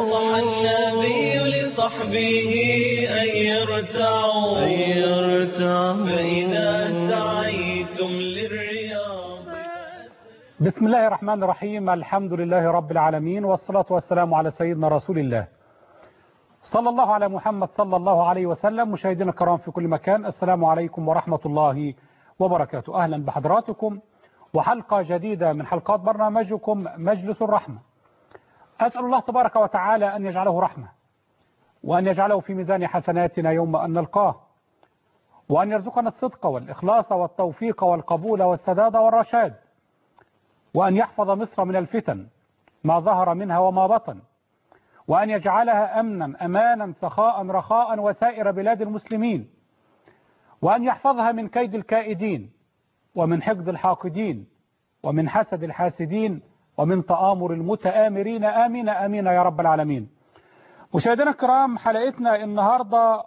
نصح النبي لصحبه أن يرتعوا أن يرتعوا فإذا سعيتم للرياض بسم الله الرحمن الرحيم الحمد لله رب العالمين والصلاة والسلام على سيدنا رسول الله صلى الله على محمد صلى الله عليه وسلم مشاهدينا الكرام في كل مكان السلام عليكم ورحمة الله وبركاته أهلا بحضراتكم وحلقة جديدة من حلقات برنامجكم مجلس الرحمة أسأل الله تبارك وتعالى أن يجعله رحمة وأن يجعله في ميزان حسناتنا يوم أن نلقاه وأن يرزقنا الصدق والإخلاص والتوفيق والقبول والسداد والرشاد وأن يحفظ مصر من الفتن ما ظهر منها وما بطن وأن يجعلها أمنا أمانا سخاء رخاء وسائر بلاد المسلمين وأن يحفظها من كيد الكائدين ومن حقد الحاقدين ومن حسد الحاسدين ومن تآمر المتآمرين آمين آمين يا رب العالمين مشاهدينا الكرام حلقتنا النهاردة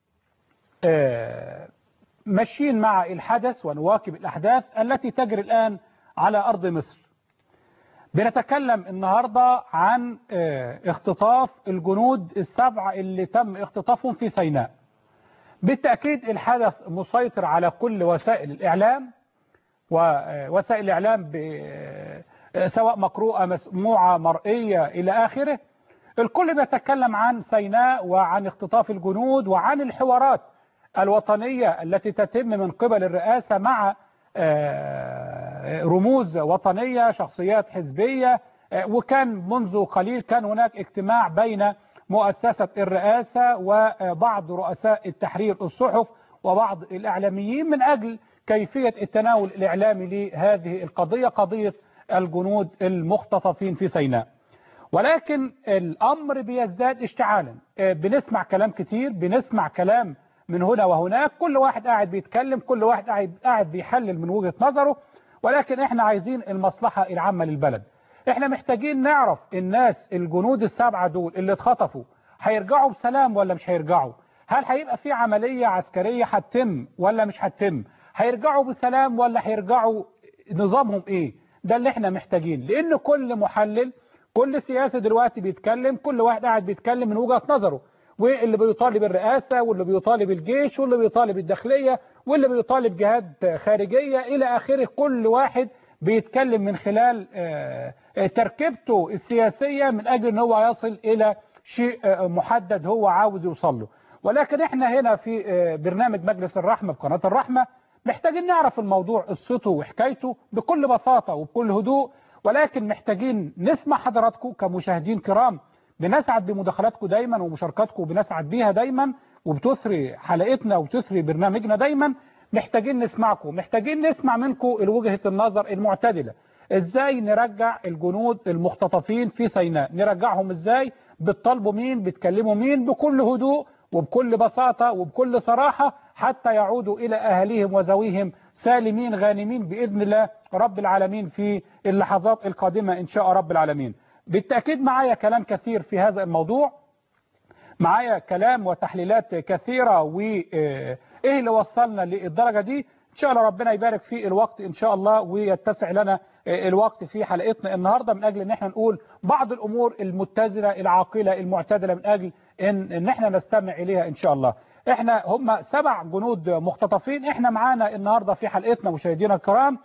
ماشيين مع الحدث ونواكب الأحداث التي تجري الآن على أرض مصر بنتكلم النهاردة عن اختطاف الجنود السبعة اللي تم اختطافهم في سيناء بالتأكيد الحدث مسيطر على كل وسائل الإعلام ووسائل الإعلام سواء مقروءة مسموعة مرئية إلى آخره الكل بيتكلم عن سيناء وعن اختطاف الجنود وعن الحوارات الوطنية التي تتم من قبل الرئاسة مع رموز وطنية شخصيات حزبية وكان منذ قليل كان هناك اجتماع بين مؤسسة الرئاسة وبعض رؤساء التحرير الصحف وبعض الإعلاميين من أجل كيفية التناول الإعلامي لهذه القضية قضية الجنود المختطفين في سيناء ولكن الأمر بيزداد اشتعالا بنسمع كلام كتير بنسمع كلام من هنا وهناك كل واحد قاعد بيتكلم كل واحد قاعد بيحلل من وجهة نظره ولكن احنا عايزين المصلحة العامة للبلد احنا محتاجين نعرف الناس الجنود السبعة دول اللي اتخطفوا هيرجعوا بسلام ولا مش هيرجعوا هل هيبقى في عملية عسكرية هتتم ولا مش هتتم هيرجعوا بسلام ولا هيرجعوا نظامهم ايه ده اللي احنا محتاجين لان كل محلل كل سياسي دلوقتي بيتكلم كل واحد قاعد بيتكلم من وجهة نظره واللي بيطالب الرئاسة واللي بيطالب الجيش واللي بيطالب الداخلية واللي بيطالب جهات خارجية إلى آخره كل واحد بيتكلم من خلال تركيبته السياسية من أجل أن هو يصل إلى شيء محدد هو عاوز يوصل له ولكن احنا هنا في برنامج مجلس الرحمة بقناة الرحمة محتاجين نعرف الموضوع قصته وحكايته بكل بساطة وبكل هدوء ولكن محتاجين نسمع حضراتكم كمشاهدين كرام بنسعد بمداخلاتكم دايما ومشاركاتكم بنسعد بيها دايما وبتثري حلقتنا وبتثري برنامجنا دايما محتاجين نسمعكم محتاجين نسمع منكم وجهة النظر المعتدلة ازاي نرجع الجنود المختطفين في سيناء نرجعهم ازاي بتطالبوا مين بتكلموا مين بكل هدوء وبكل بساطة وبكل صراحة حتى يعودوا إلى أهليهم وزويهم سالمين غانمين بإذن الله رب العالمين في اللحظات القادمة إن شاء رب العالمين بالتأكيد معايا كلام كثير في هذا الموضوع معايا كلام وتحليلات كثيرة وإيه اللي وصلنا للدرجة دي إن شاء الله ربنا يبارك في الوقت إن شاء الله ويتسع لنا الوقت في حلقتنا النهاردة من أجل إن احنا نقول بعض الأمور المتزنة العاقلة المعتدلة من أجل إن, إن احنا نستمع إليها إن شاء الله احنا هم سبع جنود مختطفين احنا معانا النهاردة في حلقتنا مشاهدينا الكرام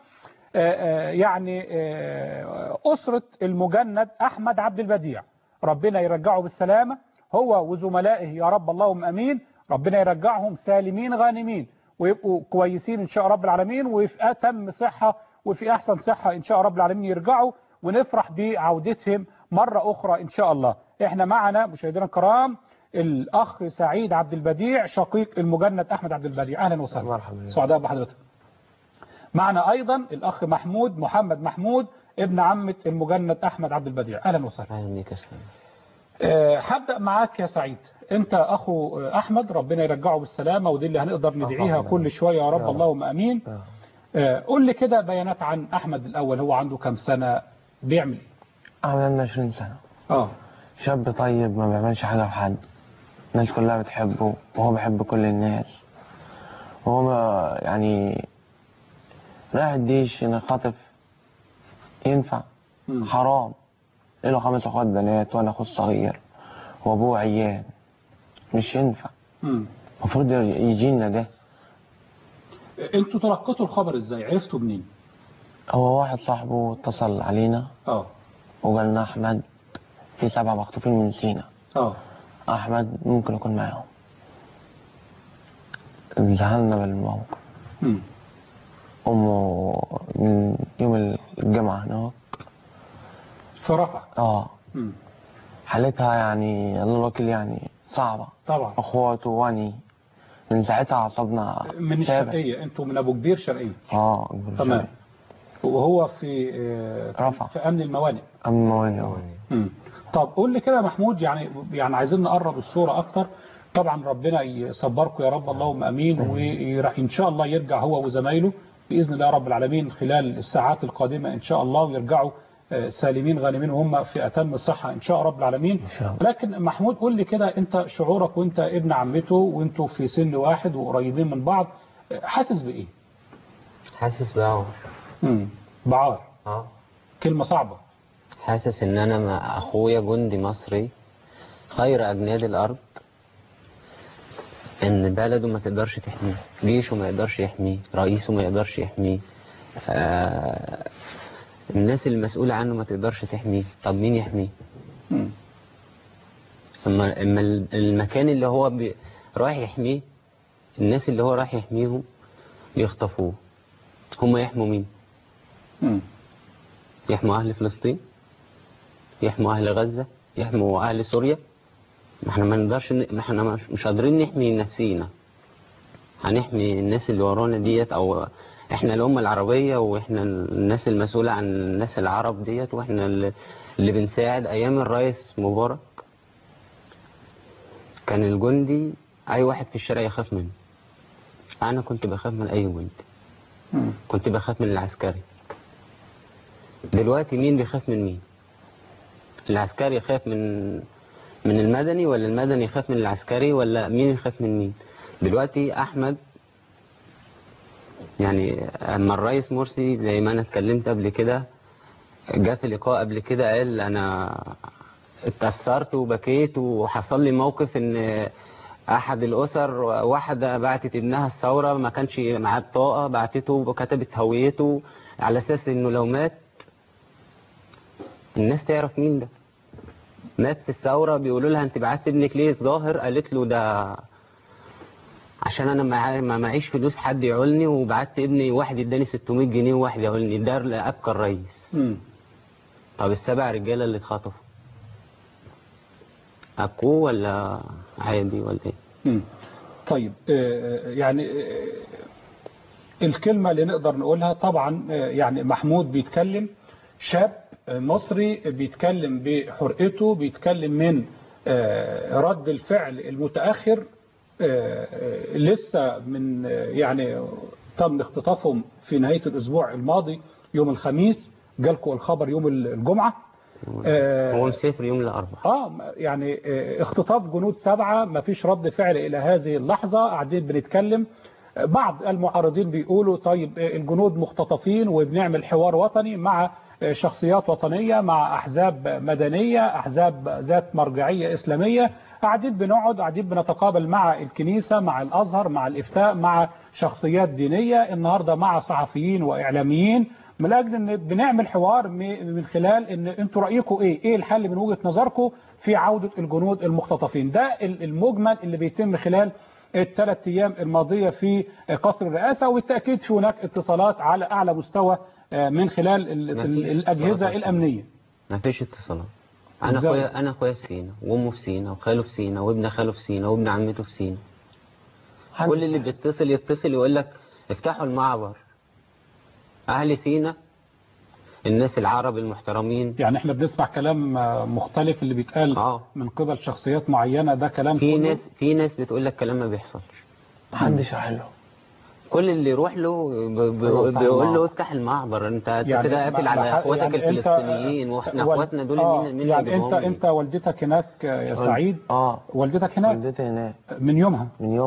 يعني أسرة المجند أحمد عبد البديع ربنا يرجعه بالسلامة هو وزملائه يا رب اللهم أمين ربنا يرجعهم سالمين غانمين ويبقوا كويسين إن شاء رب العالمين وفي أتم صحة وفي أحسن صحة إن شاء رب العالمين يرجعوا ونفرح بعودتهم مرة أخرى إن شاء الله إحنا معنا مشاهدينا الكرام الأخ سعيد عبد البديع شقيق المجند أحمد عبد البديع أهلا وسهلا مرحبا سعداء بحضرتك معنا أيضا الأخ محمود محمد محمود ابن عمة المجند أحمد عبد البديع أهلا وسهلا اهلا بيك يا سلام أه هبدأ معاك يا سعيد أنت أخو أحمد ربنا يرجعه بالسلامة ودي اللي هنقدر ندعيها اللهم كل شوية يا رب يا رب. اللهم أمين آه. أه قول لي كده بيانات عن أحمد الأول هو عنده كام سنة بيعمل إيه؟ عملنا 20 سنة آه شاب طيب ما بيعملش حاجة في حد الناس كلها بتحبه وهو بيحب كل الناس وهو ما- يعني رايح الجيش انك خاطف ينفع مم. حرام له خمس اخوات بنات وانا اخو الصغير وابوه عيان مش ينفع مم. المفروض يجي لنا ده انتوا تلقيتوا الخبر ازاي عرفتوا منين هو واحد صاحبه اتصل علينا اه وقال لنا احمد في سبعة مخطوفين من سينا اه احمد ممكن يكون معاهم ذهلنا بالموقف مم. امه من يوم الجامعة هناك في رفح اه مم. حالتها يعني الله الوكيل يعني صعبة طبعا اخواته واني من ساعتها اعصابنا من ثابت. الشرقية انتوا من ابو كبير شرقية اه تمام وهو في آه، رفح. في امن الموانئ اما وين مم. طب قول لي كده يا محمود يعني يعني عايزين نقرب الصورة اكتر طبعا ربنا يصبركم يا رب اللهم امين وان شاء الله يرجع هو وزمايله باذن الله رب العالمين خلال الساعات القادمة ان شاء الله ويرجعوا آه، سالمين غانمين وهم في اتم الصحة ان شاء رب العالمين إن شاء الله. لكن محمود قول لي كده انت شعورك وانت ابن عمته وانتوا في سن واحد وقريبين من بعض آه، حاسس بايه؟ حاسس بعور مم. بعار اه كلمة صعبة حاسس ان انا مع اخويا جندي مصري خير اجناد الارض ان بلده ما تقدرش تحميه جيشه ما يقدرش يحميه رئيسه ما يقدرش يحميه آه الناس المسؤولة عنه ما تقدرش تحميه طب مين يحميه مم. اما اما المكان اللي هو بي رايح يحميه الناس اللي هو رايح يحميهم بيخطفوه هم يحموا مين مم. يحموا أهل فلسطين يحموا أهل غزة يحموا أهل سوريا ما احنا ما نقدرش ن- ما احنا مش- مش قادرين نحمي نفسينا هنحمي الناس اللي ورانا ديت او احنا الأمة العربية واحنا الناس المسؤولة عن الناس العرب ديت واحنا اللي اللي بنساعد ايام الرئيس مبارك كان الجندي اي واحد في الشارع يخاف منه انا كنت بخاف من اي جندي مم. كنت بخاف من العسكري دلوقتي مين بيخاف من مين العسكري يخاف من من المدني ولا المدني يخاف من العسكري ولا مين يخاف من مين دلوقتي احمد يعني اما الرئيس مرسي زي ما انا اتكلمت قبل كده جاء في لقاء قبل كده قال انا اتأثرت وبكيت وحصل لي موقف ان احد الاسر واحده بعتت ابنها الثوره ما كانش معاه بطاقه بعتته وكتبت هويته على اساس انه لو مات الناس تعرف مين ده مات في الثوره بيقولوا لها انت بعت ابنك ليه ظاهر قالت له ده عشان انا مع- ما معيش فلوس حد يعولني وبعت ابني واحد اداني 600 جنيه وواحد يعولني ده ابقى الرئيس مم. طب السبع رجاله اللي اتخطفوا ابكوه ولا عادي ولا ايه مم. طيب آه، يعني آه، الكلمة اللي نقدر نقولها طبعا آه، يعني محمود بيتكلم شاب آه، مصري بيتكلم بحرقته بيتكلم من آه، رد الفعل المتأخر آه، آه، لسه من آه، يعني تم اختطافهم في نهاية الأسبوع الماضي يوم الخميس جالكم الخبر يوم الجمعة آه، هو مسافر يوم الاربعاء اه يعني آه، اختطاف جنود سبعة ما فيش رد فعل إلى هذه اللحظة قاعدين بنتكلم آه، بعض المعارضين بيقولوا طيب آه، الجنود مختطفين وبنعمل حوار وطني مع آه، شخصيات وطنية مع أحزاب مدنية أحزاب ذات مرجعية إسلامية قاعدين بنقعد قاعدين بنتقابل مع الكنيسة مع الأزهر مع الإفتاء مع شخصيات دينية النهاردة مع صحفيين وإعلاميين من اجل ان بنعمل حوار م- من خلال ان انتوا رايكم ايه ايه الحل من وجهه نظركم في عوده الجنود المختطفين ده ال- المجمل اللي بيتم خلال الثلاث ايام الماضيه في قصر الرئاسه وبالتاكيد في هناك اتصالات على اعلى مستوى آه، من خلال ال- ما ال- فيش الاجهزه اتصالات الامنيه ما فيش اتصالات انا إزاي؟ اخويا انا اخويا في سينا وامه في سينا وخاله في سينا وابن خاله في سينا وابن عمته في سينا كل اللي بيتصل يتصل يقول لك افتحوا المعبر اهل سينا الناس العرب المحترمين يعني احنا بنسمع كلام آه، مختلف اللي بيتقال اه من قبل شخصيات معينه ده كلام في كله؟ ناس في ناس بتقول لك كلام ما بيحصلش محدش راح له كل اللي يروح له ب- ب- أيوة، افتح بيقول له المعبر. افتح المعبر انت أنت يعني كده قافل ما- على ما- اخواتك يعني أنت- الفلسطينيين واحنا وال- اخواتنا دول آه، مين مين يعني انت هيجيبهم لي؟ انت والدتك هناك يا سعيد اه والدتك هناك والدتي هناك من يومها من يومها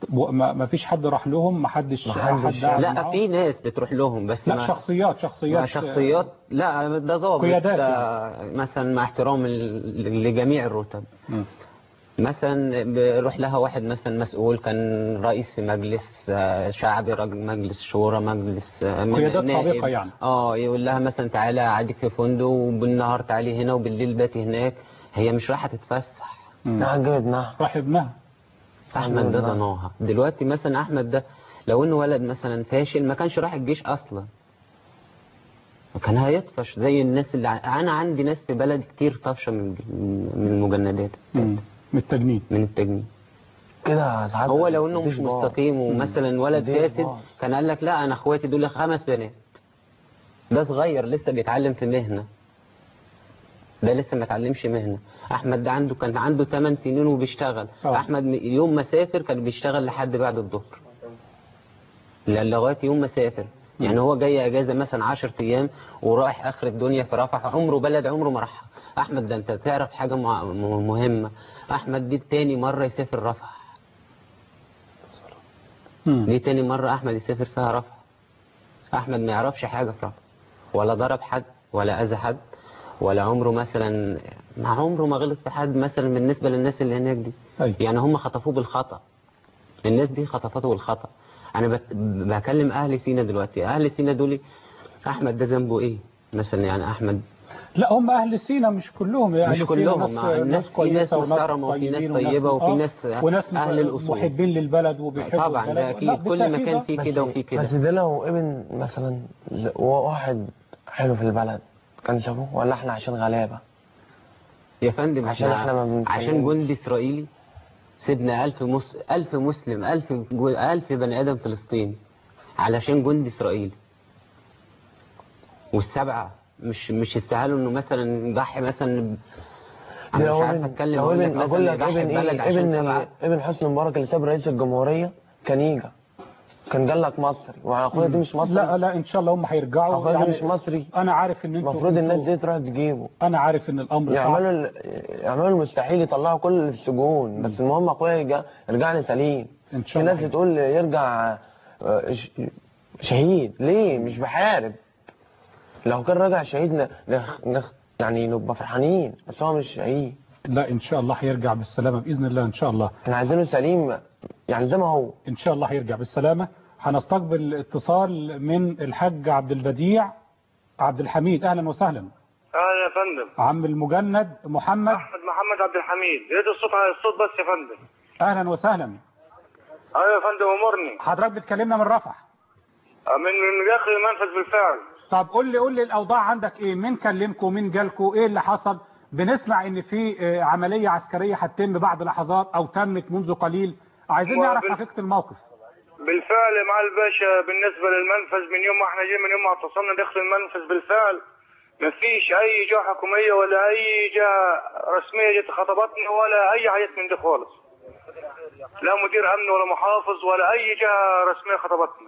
ما ما فيش حد راح لهم ما حدش محدش. حد قعد لا معاهم؟ في ناس بتروح لهم بس لا ما شخصيات شخصيات مع شخصيات لا ده ضابط قيادات ده مثلا مع احترام ال- لجميع الرتب مم. مثلا بيروح لها واحد مثلا مسؤول كان رئيس في مجلس آه، شعبي راجل مجلس شورى مجلس آه، من- قيادات نائب. سابقة يعني. اه يقول لها مثلا تعالى قعدك في فندق وبالنهار تعالي هنا وبالليل باتي هناك هي مش رايحه تتفسح مم. راح تجيب ابنها راح ابنها احمد ده والله. ضناها دلوقتي مثلا احمد ده لو انه ولد مثلا فاشل ما كانش راح الجيش اصلا كان هيطفش زي الناس اللي ع- انا عندي ناس في بلد كتير طفشه من من المجندات مم. من التجنيد من التجنيد كده ساعات هو لو انه مفيش مش بعض. مستقيم ومثلا ولد مفيش فاسد بعض. كان قال لك لا انا اخواتي دول خمس بنات ده صغير لسه بيتعلم في مهنه ده لسه ما اتعلمش مهنه احمد ده عنده كان عنده 8 سنين وبيشتغل آه. احمد م- يوم ما سافر كان بيشتغل لحد بعد الظهر ل- لغايه يوم ما سافر يعني هو جاي اجازه مثلا 10 ايام ورايح اخر الدنيا في رفح عمره بلد عمره ما راحها احمد ده انت تعرف حاجه مع- م- مهمه احمد دي تاني مره يسافر رفح مم. دي تاني مرة أحمد يسافر فيها رفح أحمد ما يعرفش حاجة في رفح ولا ضرب حد ولا أذى حد ولا عمره مثلا مع عمره ما غلط في حد مثلا بالنسبة للناس اللي هناك دي أيوة. يعني هم خطفوه بالخطأ الناس دي خطفته بالخطأ أنا بت... بكلم أهل سينا دلوقتي أهل سينا دول أحمد ده ذنبه إيه مثلا يعني أحمد لا هم اهل سينا مش كلهم يعني مش سينا كلهم، ناس مع الناس ناس في كويسه ناس وناس محترمة وفي ناس طيبين طيبة وناس وفي آه، ناس وناس أهل الأصول. محبين للبلد وبيحبوا طبعا البلد ده لا، أكيد كل بالتأكيد مكان آه. فيه بس- كده وفيه كده بس ده لو ابن مثلا ز- واحد حلو في البلد كان شافوه ولا احنا عشان غلابة يا فندم عشان إحنا ما بنتكلمش. عشان جندي إسرائيلي سيبنا ألف مس... ألف مسلم ألف جو... ألف بني آدم فلسطيني علشان جندي إسرائيلي والسبعة مش مش يستاهلوا إنه مثلا يضحي مثلا ده أنا لو مش عارف ابن أتكلم لو أقول لك ابن اقول مثلا لك يضحي ابن ببلد ايه عشان ابن سبعة ابن حسني مبارك اللي ساب رئيس الجمهورية كان يجا كان قال لك مصري واخويا دي مش مصري لا لا ان شاء الله هم هيرجعوا اخويا دي مش مصري انا عارف ان انتوا المفروض الناس انتوا- دي تروح تجيبه انا عارف ان الامر يعملوا صعب ال- يعملوا المستحيل يطلعوا كل اللي في السجون بس المهم اخويا يرجع يرجع لي سليم ان في شاء الله ناس هيرجع. بتقول يرجع آه، ش- شهيد ليه مش بحارب لو كان راجع شهيد ن... نخ... نخ... يعني نبقى فرحانين بس هو مش شهيد لا ان شاء الله هيرجع بالسلامه باذن الله ان شاء الله احنا عايزينه سليم يعني زي ما هو ان شاء الله هيرجع بالسلامه هنستقبل اتصال من الحاج عبد البديع عبد الحميد اهلا وسهلا اهلا يا فندم عم المجند محمد احمد محمد عبد الحميد يد الصوت على الصوت بس يا فندم اهلا وسهلا ايوه يا فندم امرني حضرتك بتكلمنا من رفح من من داخل المنفذ بالفعل طب قول لي قول لي الاوضاع عندك ايه مين كلمكم مين جالكم ايه اللي حصل بنسمع ان في آه، عمليه عسكريه هتتم بعد لحظات او تمت منذ قليل عايزين وبال- نعرف حقيقه الموقف بالفعل مع الباشا بالنسبه للمنفذ من يوم ما احنا جينا من يوم ما اتصلنا داخل المنفذ بالفعل ما فيش اي جهه حكوميه ولا اي جهه رسميه جت خطبتنا ولا اي حاجه من دي خالص لا مدير امن ولا محافظ ولا اي جهه رسميه خطبتنا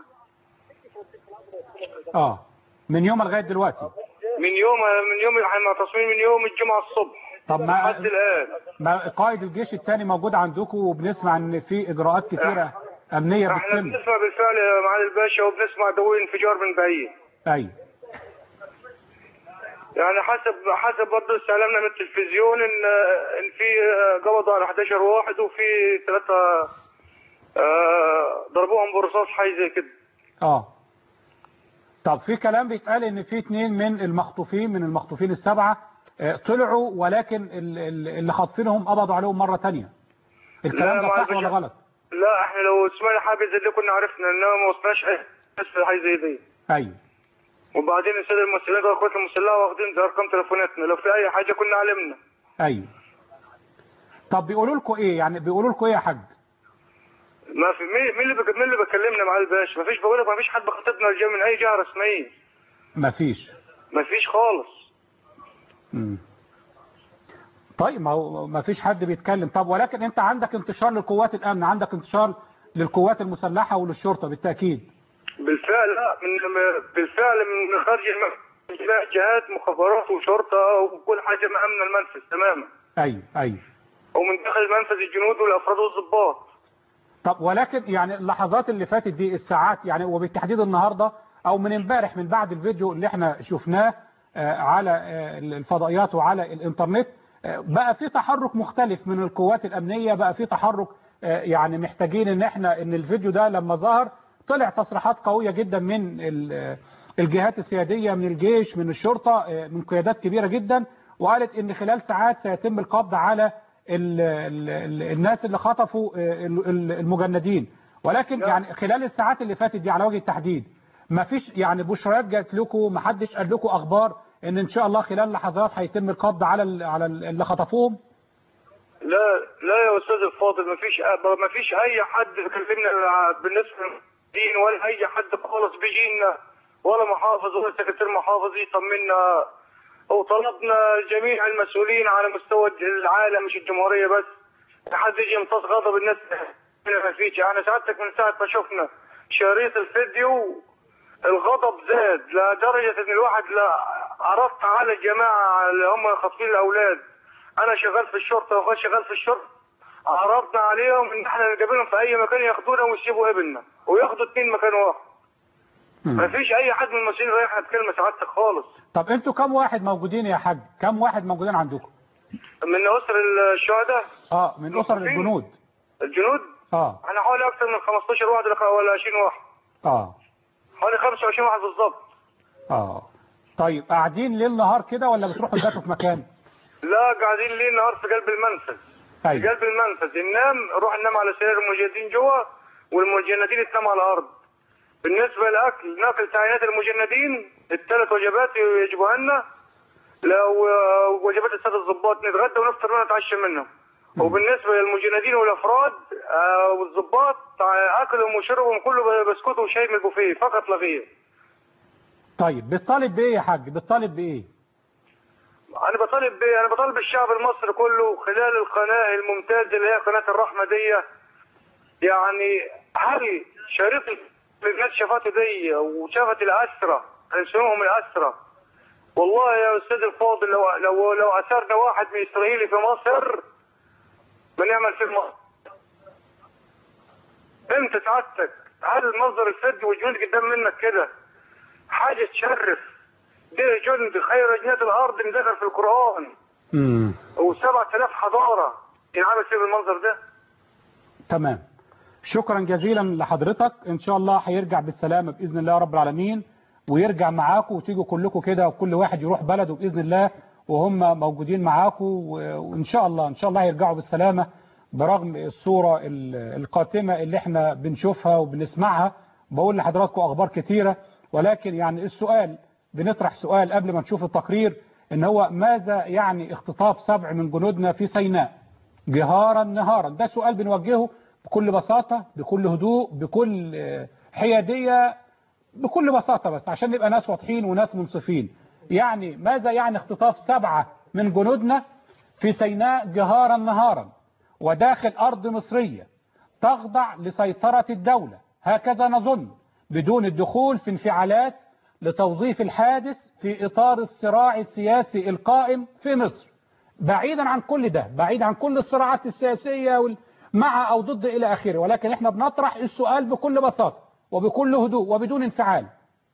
اه من يوم لغايه دلوقتي من يوم من يوم احنا معتصمين من يوم الجمعه الصبح طب ما لحد الان ما قائد الجيش الثاني موجود عندكم وبنسمع ان في اجراءات كثيره امنيه احنا بتتم بنسمع بالفعل يا معالي الباشا وبنسمع دوي انفجار من بعيد ايوه يعني حسب حسب برضه استعلامنا من التلفزيون ان ان في قبضوا على 11 واحد وفي ثلاثه آه، ضربوهم برصاص حي زي كده اه طب في كلام بيتقال ان في اتنين من المخطوفين من المخطوفين السبعه آه، طلعوا ولكن ال- ال- اللي خاطفينهم قبضوا عليهم مره تانية الكلام لا، ده ما صح عرفش. ولا غلط لا احنا لو سمعنا حاجه زي دي كنا عرفنا انما ما وصلناش اي بس في حاجه زي دي ايوه وبعدين الساده المسؤولين بتوع القوات المسلحه واخدين ارقام تليفوناتنا لو في اي حاجه كنا علمنا ايوه طب بيقولوا لكم ايه يعني بيقولوا لكم ايه يا حاج ما في مين مين اللي بك... مين اللي بكلمنا مع الباشا ما فيش بقول لك ما فيش حد بخاطبنا جاي من اي جهه رسميه مفيش ما فيش خالص مم. طيب ما هو ما فيش حد بيتكلم طب ولكن انت عندك انتشار لقوات الامن عندك انتشار للقوات المسلحه وللشرطه بالتاكيد بالفعل لا من بالفعل من خارج المنفذ جميع جهات مخابرات وشرطه وكل حاجه مأمنه المنفذ تماما ايوه ايوه ومن داخل المنفذ الجنود والافراد والضباط طب ولكن يعني اللحظات اللي فاتت دي الساعات يعني وبالتحديد النهارده او من امبارح من بعد الفيديو اللي احنا شفناه آه، على آه، الفضائيات وعلى الانترنت آه، بقى في تحرك مختلف من القوات الامنيه بقى في تحرك آه، يعني محتاجين ان احنا ان الفيديو ده لما ظهر طلع تصريحات قويه جدا من ال- الجهات السياديه من الجيش من الشرطه آه، من قيادات كبيره جدا وقالت ان خلال ساعات سيتم القبض على ال ال ال الناس اللي خطفوا آه، ال- ال- المجندين ولكن يعني خلال الساعات اللي فاتت دي على وجه التحديد ما فيش يعني بشريات جات لكم ما حدش قال لكم اخبار ان ان شاء الله خلال لحظات هيتم القبض على ال- على ال- اللي خطفوهم لا لا يا استاذ الفاضل ما فيش ما فيش اي حد كلمنا بالنسبه للدين ولا اي حد خالص بيجينا ولا محافظ ولا سكرتير محافظ يطمنا وطلبنا جميع المسؤولين على مستوى العالم مش الجمهوريه بس حد يجي يمتص غضب الناس ما فيش انا سعادتك من ساعه ما شفنا شريط الفيديو الغضب زاد لدرجه ان الواحد لا عرفت على الجماعه اللي هم خاطفين الاولاد انا شغال في الشرطه واخويا شغال في الشرطه عرضنا عليهم ان احنا نقابلهم في اي مكان ياخدونا ويسيبوا ابننا وياخدوا اتنين مكان واحد ما فيش اي حد من المسؤولين رايح بكلمه سعادتك خالص طب انتوا كم واحد موجودين يا حاج كم واحد موجودين عندكم من اسر الشهداء اه من اسر الجنود الجنود اه احنا حوالي اكثر من 15 واحد ولا 20 واحد اه حوالي 25 واحد بالظبط اه طيب قاعدين ليل نهار كده ولا بتروحوا تباتوا في مكان لا قاعدين ليل نهار في قلب المنفذ في ايوه قلب المنفذ ننام نروح ننام على سرير المجندين جوا والمجندين تنام على الارض بالنسبه للاكل ناكل تعيينات المجندين الثلاث وجبات يجيبوها لنا لو آه، وجبات الساده الضباط نتغدى ونفطر ونتعشى منهم وبالنسبه للمجندين والافراد آه، والضباط آه، اكلهم وشربهم كله بسكوت وشاي من البوفيه فقط لا غير طيب بتطالب بايه يا حاج بتطالب بايه انا بطالب ب- انا بطالب الشعب المصري كله خلال القناه الممتازه اللي هي قناه الرحمه دي يعني هل شريط اللي الناس شافته دي وشافت الاسرى اسمهم الاسرى والله يا استاذ الفاضل لو لو لو اثرنا واحد من اسرائيلي في مصر بنعمل فيه مصر انت سعادتك هل المنظر الفج والجنود قدام منك كده حاجه تشرف ده جند خير جنات الارض انذكر في القران امم و7000 حضاره ينعمل فيه بالمنظر ده تمام شكرا جزيلا لحضرتك ان شاء الله هيرجع بالسلامه باذن الله رب العالمين ويرجع معاكم وتيجوا كلكم كده وكل واحد يروح بلده باذن الله وهم موجودين معاكم و- وان شاء الله ان شاء الله هيرجعوا بالسلامه برغم الصوره ال- القاتمه اللي احنا بنشوفها وبنسمعها بقول لحضراتكم اخبار كتيره ولكن يعني السؤال بنطرح سؤال قبل ما نشوف التقرير ان هو ماذا يعني اختطاف سبع من جنودنا في سيناء جهارا نهارا ده سؤال بنوجهه بكل بساطة بكل هدوء بكل آه، حيادية بكل بساطة بس عشان نبقى ناس واضحين وناس منصفين يعني ماذا يعني اختطاف سبعة من جنودنا في سيناء جهارا نهارا وداخل أرض مصرية تخضع لسيطرة الدولة هكذا نظن بدون الدخول في انفعالات لتوظيف الحادث في إطار الصراع السياسي القائم في مصر بعيدا عن كل ده بعيد عن كل الصراعات السياسية وال- مع أو ضد إلى آخره ولكن احنا بنطرح السؤال بكل بساطة وبكل هدوء وبدون انفعال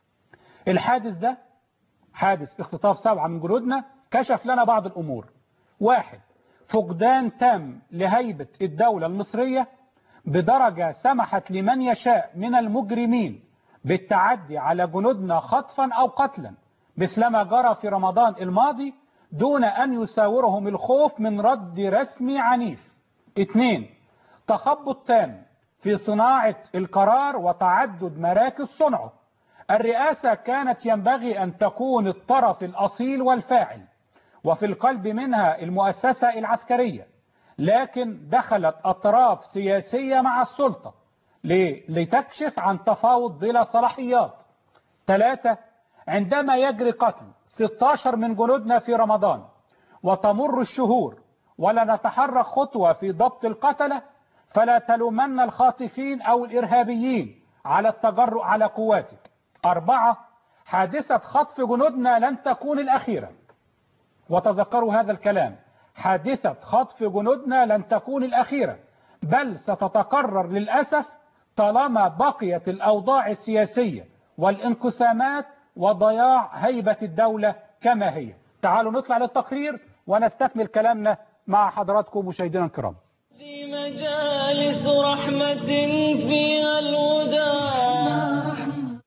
الحادث ده حادث اختطاف سبعة من جنودنا كشف لنا بعض الأمور واحد فقدان تام لهيبة الدولة المصرية بدرجة سمحت لمن يشاء من المجرمين بالتعدي على جنودنا خطفا أو قتلا مثلما جرى في رمضان الماضي دون أن يساورهم الخوف من رد رسمي عنيف اثنين تخبط تام في صناعة القرار وتعدد مراكز صنعه الرئاسة كانت ينبغي أن تكون الطرف الأصيل والفاعل وفي القلب منها المؤسسة العسكرية لكن دخلت أطراف سياسية مع السلطة ليه؟ لتكشف عن تفاوض بلا صلاحيات ثلاثة عندما يجري قتل 16 من جنودنا في رمضان وتمر الشهور ولا نتحرك خطوة في ضبط القتلة فلا تلومن الخاطفين أو الإرهابيين على التجرؤ على قواتك أربعة حادثة خطف جنودنا لن تكون الأخيرة وتذكروا هذا الكلام حادثة خطف جنودنا لن تكون الأخيرة بل ستتكرر للأسف طالما بقيت الأوضاع السياسية والانقسامات وضياع هيبة الدولة كما هي تعالوا نطلع للتقرير ونستكمل كلامنا مع حضراتكم مشاهدينا الكرام في مجالس رحمة فيها الوداع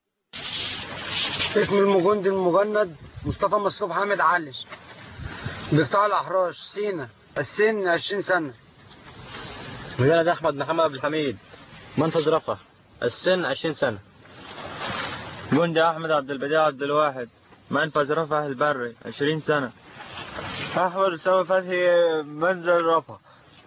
اسم المجند المجند مصطفى مصروف حامد علي بقطاع الأحراش سينا السن 20 سنة مجند أحمد محمد عبد الحميد منفذ رفح السن 20 سنة جندي أحمد عبد البديع عبد الواحد منفذ رفح البري 20 سنة أحمد أسامة فتحي منزل رفح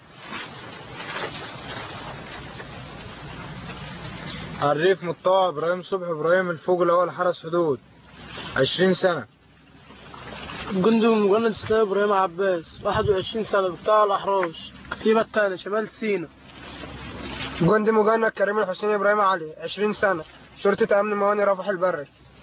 الريف مطاع إبراهيم صبحي إبراهيم الفوق الأول حرس حدود 20 سنة جندي مجند اسلام ابراهيم عباس 21 سنه بتاع الاحراش كتيبه الثانيه شمال سينا جندي مجند كريم الحسين إبراهيم علي 20 سنة شرطة أمن مواني رفح البري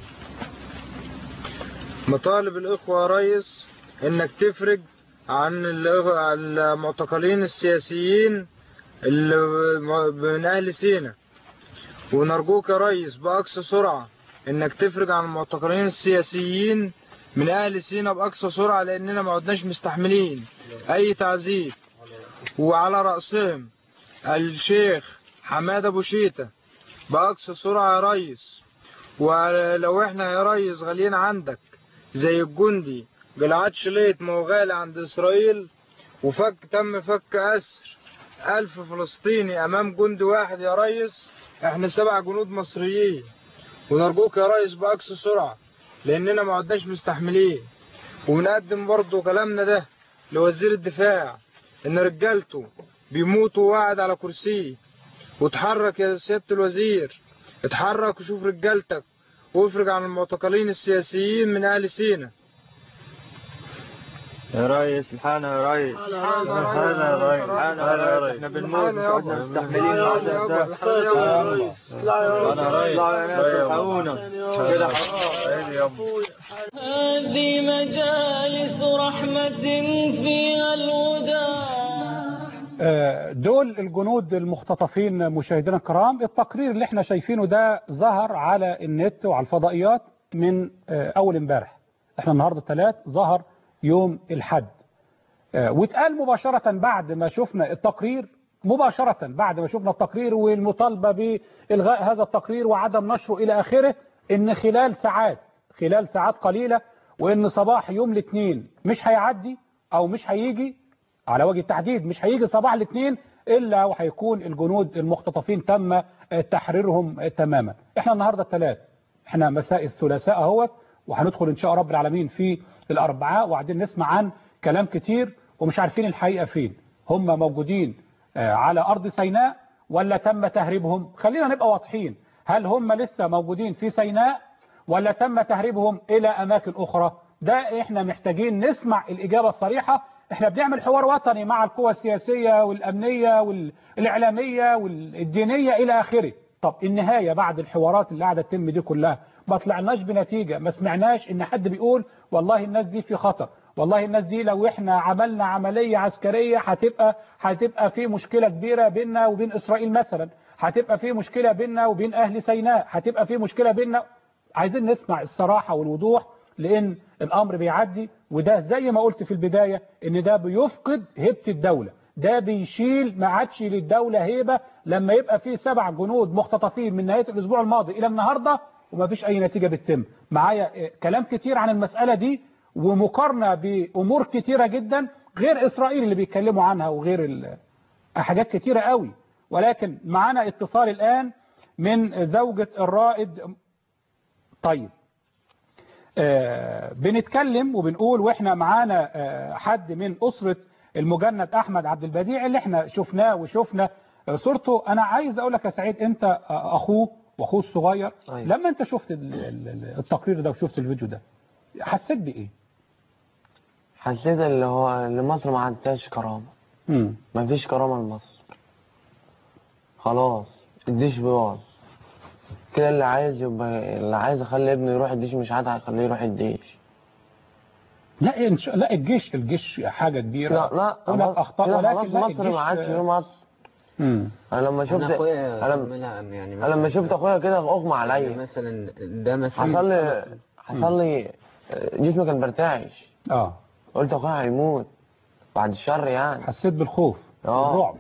مطالب الإخوة يا ريس إنك تفرج عن الإخ- عن المعتقلين السياسيين اللي من أهل سينا ونرجوك يا ريس بأقصى سرعة إنك تفرج عن المعتقلين السياسيين من أهل سينا بأقصى سرعة لأننا ما عدناش مستحملين أي تعذيب وعلى رأسهم الشيخ حماد أبو شيتة بأقصى سرعة يا ريس ولو احنا يا ريس غاليين عندك زي الجندي جلعاد شليت ما هو غالي عند إسرائيل وفك تم فك أسر ألف فلسطيني أمام جندي واحد يا ريس احنا سبع جنود مصريين ونرجوك يا ريس بأقصى سرعة لأننا ما عدناش مستحملين ونقدم برضو كلامنا ده لوزير الدفاع إن رجالته بيموتوا وقاعد على كرسيه وتحرك يا سيادة الوزير اتحرك وشوف رجالتك وافرج عن المعتقلين السياسيين من أهل سينا يا ريس الحقنا يا ريس الحقنا يا ريس الحقنا يا ريس احنا بنموت مش قادرين مستحملين يا ريس اطلع يا ريس انا ريس اطلع يا ريس الحقونا كده حرام يا هذه مجالس رحمة فيها الوداع آه، دول الجنود المختطفين مشاهدينا الكرام التقرير اللي احنا شايفينه ده ظهر على النت وعلى الفضائيات من آه، اول امبارح احنا النهارده الثلاث ظهر يوم الحد آه، واتقال مباشرة بعد ما شفنا التقرير مباشرة بعد ما شفنا التقرير والمطالبة بإلغاء هذا التقرير وعدم نشره إلى آخره إن خلال ساعات خلال ساعات قليلة وإن صباح يوم الاثنين مش هيعدي أو مش هيجي على وجه التحديد مش هيجي صباح الاثنين إلا وهيكون الجنود المختطفين تم آه، تحريرهم آه، تماما احنا النهاردة الثلاث احنا مساء الثلاثاء اهوت وهندخل ان شاء رب العالمين في الاربعاء وبعدين نسمع عن كلام كتير ومش عارفين الحقيقة فين هم موجودين آه، على ارض سيناء ولا تم تهريبهم خلينا نبقى واضحين هل هم لسه موجودين في سيناء ولا تم تهريبهم الى اماكن اخرى ده احنا محتاجين نسمع الاجابة الصريحة احنا بنعمل حوار وطني مع القوى السياسية والامنية والاعلامية والدينية الى اخره طب النهاية بعد الحوارات اللي قاعدة تتم دي كلها ما طلعناش بنتيجة ما سمعناش ان حد بيقول والله الناس دي في خطر والله الناس دي لو احنا عملنا عملية عسكرية هتبقى هتبقى في مشكلة كبيرة بيننا وبين اسرائيل مثلا هتبقى في مشكلة بيننا وبين اهل سيناء هتبقى في مشكلة بيننا عايزين نسمع الصراحة والوضوح لان الامر بيعدي وده زي ما قلت في البداية ان ده بيفقد هيبة الدولة ده بيشيل ما عادش للدولة هيبة لما يبقى فيه سبع جنود مختطفين من نهاية الاسبوع الماضي الى النهاردة وما فيش اي نتيجة بتتم معايا آه، كلام كتير عن المسألة دي ومقارنة بامور كتيرة جدا غير اسرائيل اللي بيتكلموا عنها وغير ال- حاجات كتيرة قوي ولكن معانا اتصال الان من زوجة الرائد طيب آه، بنتكلم وبنقول واحنا معانا آه، حد من أسرة المجند أحمد عبد البديع اللي احنا شفناه وشفنا آه، صورته أنا عايز أقول لك يا سعيد أنت آه، أخوه وأخوه الصغير أيوة. لما أنت شفت ال- ال- ال- التقرير ده وشفت الفيديو ده حسيت بإيه؟ حسيت اللي هو اللي مصر ما عندهاش كرامة مم. ما فيش كرامة لمصر خلاص الديش بيقف كده اللي عايز يبقى اللي عايز اخلي ابنه يروح الديش مش عاد هيخليه يروح الديش لا إن شاء لا الجيش الجيش حاجة كبيرة لا لا هناك أخطاء كده ولكن خلاص لا مصر الجيش ما عادش في مصر مم. انا لما شفت انا اخويا انا زميلها يعني انا لما شفت اخويا كده اغمى يعني عليا مثلا ده مثلا حصل لي حصل لي جسمي كان برتعش اه قلت اخويا هيموت بعد الشر يعني حسيت بالخوف آه. الرعب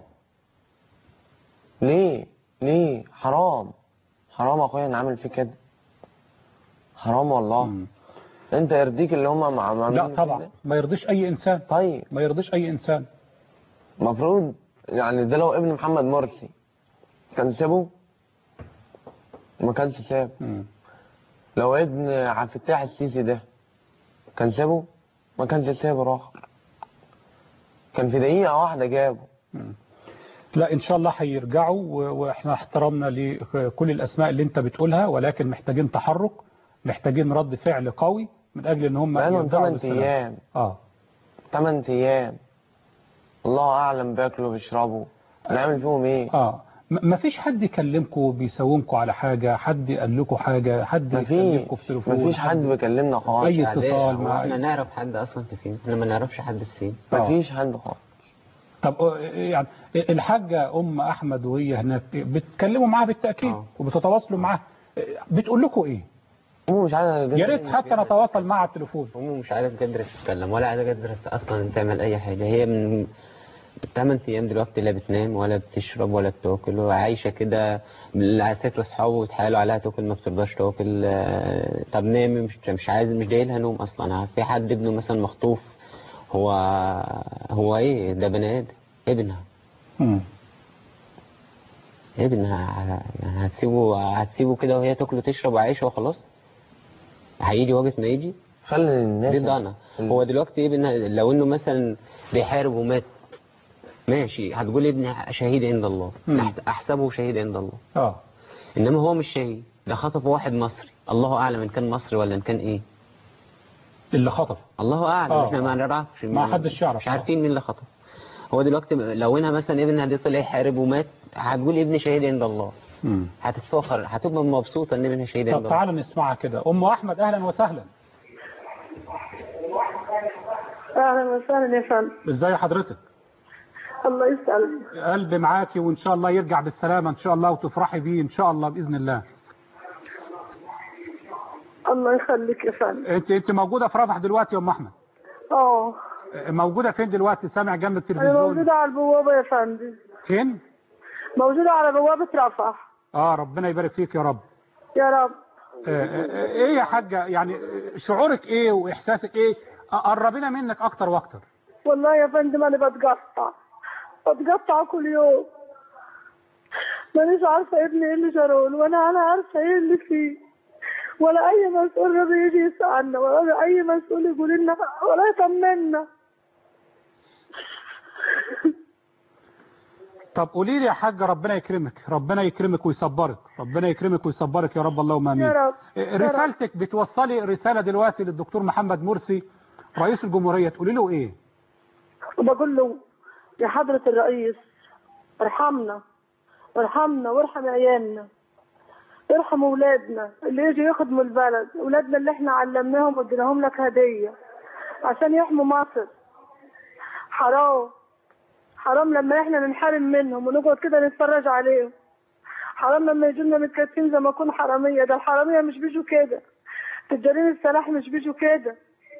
ليه ليه حرام حرام اخويا انا عامل فيه كده حرام والله مم. انت يرضيك اللي هم مع مع لا طبعا ما يرضيش اي انسان طيب ما يرضيش اي انسان المفروض يعني ده لو ابن محمد مرسي كان سابه ما كانش ساب مم. لو ابن عبد الفتاح السيسي ده كان سابه ما كانش سابه راح كان في دقيقة واحدة جابه لا ان شاء الله هيرجعوا و- واحنا احترمنا لكل الاسماء اللي انت بتقولها ولكن محتاجين تحرك محتاجين رد فعل قوي من اجل ان هم بقالهم يرجعوا 8 بالسلام. أيام اه 8 أيام الله أعلم بياكلوا بيشربوا نعمل فيهم إيه اه م- ما فيش حد يكلمكم بيساومكم على حاجة حد قال لكم حاجة حد مفيش يكلمكم في تليفون مفيش حد بيكلمنا خالص أي عادية. اتصال هو مع احنا نعرف حد اصلا في سين احنا ما نعرفش حد في سين آه. مفيش حد خالص طب آه، يعني الحاجة أم أحمد وهي هناك بتكلموا معاها بالتأكيد آه. وبتتواصلوا معاها بتقول لكم إيه؟ أمه مش عايزة يا ريت حتى نتواصل مع التليفون امه مش عارف قادرة تتكلم ولا قادرة اصلا تعمل اي حاجة هي من 8 ايام دلوقتي لا بتنام ولا بتشرب ولا بتاكل وعايشة كده العساكر اصحابه وتحايلوا عليها تاكل ما بترضاش تاكل آه، طب نامي مش مش عايز مش جايلها نوم اصلا في حد ابنه مثلا مخطوف هو هو ايه ده بني ادم ابنها مم. ابنها يعني هتسيبه هتسيبه كده وهي تاكل وتشرب وعايشة وخلاص هيجي وقت ما يجي خلي الناس دي ضنا هو دلوقتي ابن لو انه مثلا بيحارب ومات ماشي هتقول ابن شهيد عند الله مم. أحت- احسبه شهيد عند الله آه انما هو مش شهيد ده خطف واحد مصري الله اعلم ان كان مصري ولا ان كان ايه اللي خطف الله اعلم آه. احنا ما نعرفش ما حدش يعرف. مش عارفين مين اللي خطف هو دلوقتي لو انها مثلا ابنها دي طلع يحارب ومات هتقول ابن شهيد عند الله مم. هتتفاخر هتبقى مبسوطه ان ابنها شهيد عند طب الله تعالوا نسمعها كده أم أحمد أهلا وسهلا اهلا وسهلا يا فندم إزاي حضرتك؟ الله يسألك قلبي معاكي وإن شاء الله يرجع بالسلامة إن شاء الله وتفرحي بيه إن شاء الله بإذن الله الله يخليك يا فندم أنت أنت موجودة في رفح دلوقتي يا أم أحمد اه موجودة فين دلوقتي سامع جنب انا التلفزيون موجودة على البوابة يا فندم فين؟ موجودة على بوابة رفح اه ربنا يبارك فيك يا رب يا رب آه، آه، ايه يا حاجة يعني آه، شعورك ايه واحساسك ايه آه، قربينا منك اكتر واكتر والله يا فندم انا بتقطع بتقطع كل يوم مانيش عارفة ابني ايه اللي جرالي وانا انا عارفة ايه اللي فيه ولا اي مسؤول راضي يجي يسألنا ولا اي مسؤول يقول لنا ولا يطمنا طب قولي لي يا حاجة ربنا يكرمك ربنا يكرمك ويصبرك ربنا يكرمك ويصبرك يا رب اللهم امين يا رب آه، يا رب. رسالتك بتوصلي رسالة دلوقتي للدكتور محمد مرسي رئيس الجمهورية تقولي له ايه وبقول له يا حضرة الرئيس ارحمنا ارحمنا وارحم عيالنا ارحم اولادنا اللي يجوا يخدموا البلد اولادنا اللي احنا علمناهم واديناهم لك هدية عشان يحموا مصر حرام حرام لما احنا ننحرم منهم ونقعد كده نتفرج عليهم حرام لما يجونا متكتفين زي ما يكون حرامية ده الحرامية مش بيجوا كده تجارين السلاح مش بيجوا كده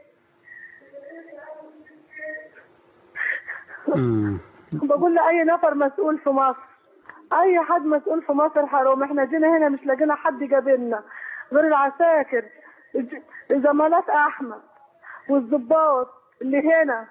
مم. بقول لأي نفر مسؤول في مصر أي حد مسؤول في مصر حرام احنا جينا هنا مش لاقينا حد جابلنا غير العساكر الج- زمالات أحمد والضباط اللي هنا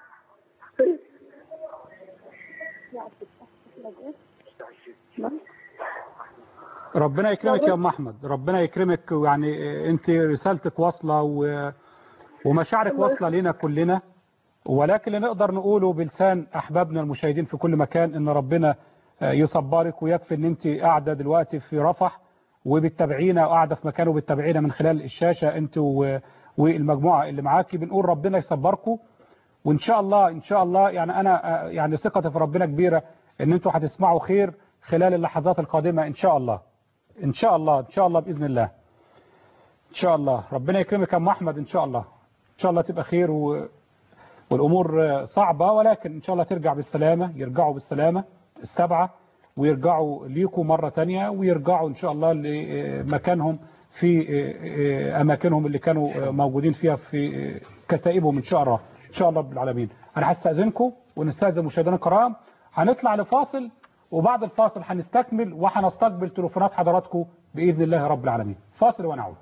ربنا يكرمك يا ام احمد ربنا يكرمك يعني انت رسالتك واصله و... ومشاعرك واصله لنا كلنا ولكن اللي نقدر نقوله بلسان احبابنا المشاهدين في كل مكان ان ربنا يصبرك ويكفي ان انت قاعده دلوقتي في رفح وبتتابعينا وقاعده في مكان وبتتابعينا من خلال الشاشه انت و... والمجموعه اللي معاكي بنقول ربنا يصبركم وان شاء الله ان شاء الله يعني انا يعني ثقتي في ربنا كبيره ان انتوا هتسمعوا خير خلال اللحظات القادمه ان شاء الله ان شاء الله ان شاء الله باذن الله ان شاء الله ربنا يكرمك يا ام احمد ان شاء الله ان شاء الله تبقى خير و... والامور صعبه ولكن ان شاء الله ترجع بالسلامه يرجعوا بالسلامه السبعه ويرجعوا ليكم مرة تانية ويرجعوا إن شاء الله لمكانهم في أماكنهم اللي كانوا موجودين فيها في كتائبهم إن شاء الله إن شاء الله رب العالمين أنا هستأذنكم ونستأذن مشاهدينا الكرام هنطلع لفاصل وبعد الفاصل هنستكمل وهنستقبل تليفونات حضراتكم بإذن الله رب العالمين فاصل ونعود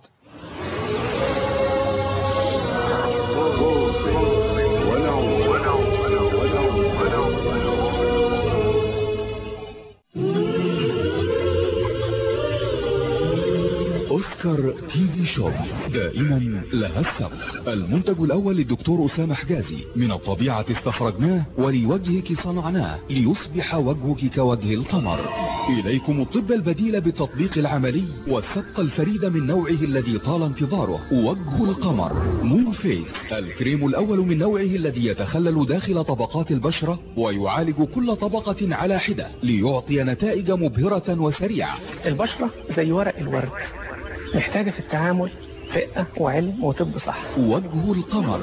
اوسكار تي في شوب دائما لها السبق المنتج الاول للدكتور اسامه حجازي من الطبيعه استخرجناه ولوجهك صنعناه ليصبح وجهك كوجه القمر اليكم الطب البديل بالتطبيق العملي والسبق الفريد من نوعه الذي طال انتظاره وجه القمر مون فيس الكريم الاول من نوعه الذي يتخلل داخل طبقات البشره ويعالج كل طبقه على حده ليعطي نتائج مبهره وسريعه البشرة زي ورق الورد محتاجة في التعامل رقة وعلم وطب صح وجه القمر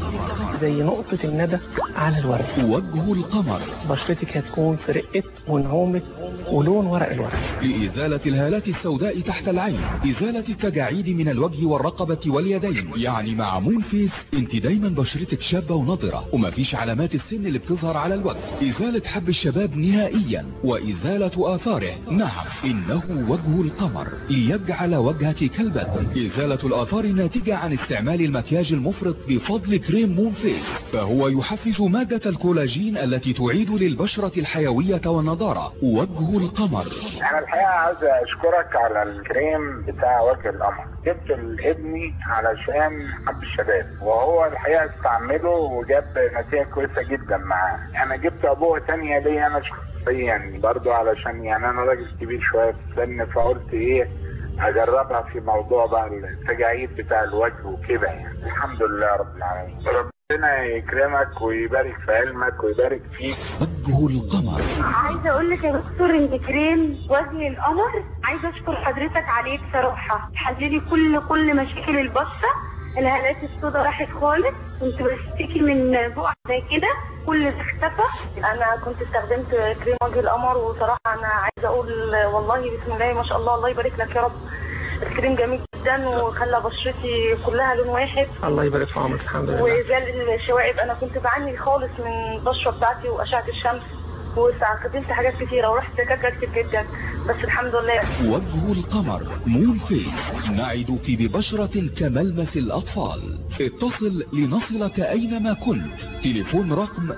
زي نقطة الندى على الورد وجه القمر بشرتك هتكون في رقة ونعومة ولون ورق الورد لإزالة الهالات السوداء تحت العين إزالة التجاعيد من الوجه والرقبة واليدين يعني مع مون فيس انت دايما بشرتك شابة ونضرة ومفيش علامات السن اللي بتظهر على الوجه إزالة حب الشباب نهائيا وإزالة آثاره نعم إنه وجه القمر ليجعل وجهك كالبدر إزالة الآثار الناتجة عن استعمال المكياج المفرط بفضل كريم مون فيس فهو يحفز مادة الكولاجين التي تعيد للبشرة الحيوية والنضارة وجه القمر انا الحقيقه عايز اشكرك على الكريم بتاع وجه القمر جبت لابني علشان حب الشباب وهو الحقيقه استعمله وجاب نتيجه كويسه جدا معاه انا جبت ابوه تانية ليا انا شخصيا برضو علشان يعني انا راجل كبير شويه في السن فقلت ايه اجربها في موضوع بقى التجاعيد بتاع الوجه وكده يعني الحمد لله رب العالمين ربنا يكرمك ويبارك في علمك ويبارك فيك وجه القمر عايزه اقول لك يا دكتور ان كريم وجه القمر عايزه اشكر حضرتك عليه بصراحه حللي كل كل مشاكل البشره الهالات السوداء راحت خالص كنت بشتكي من بقع زي كده كل ده اختفى انا كنت استخدمت كريم وجه القمر وصراحه انا عايزه اقول والله بسم الله ما شاء الله الله يبارك لك يا رب الكريم جميل جدا وخلى بشرتي كلها لون واحد الله يبارك في عمرك الحمد لله وزال الشوائب انا كنت بعاني خالص من البشره بتاعتي واشعه الشمس واستخدمت حاجات كتيره ورحت دكاتره كتير جدا بس الحمد لله وجه القمر مون فيس نعدك ببشرة كملمس الأطفال اتصل لنصلك أينما كنت تليفون رقم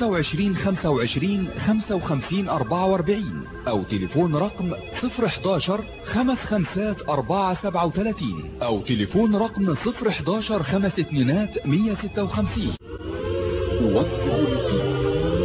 25 25 55 44 أو تليفون رقم 011 خمس خمسات 4 37 أو تليفون رقم 011 خمس اتنينات 156 وجه القمر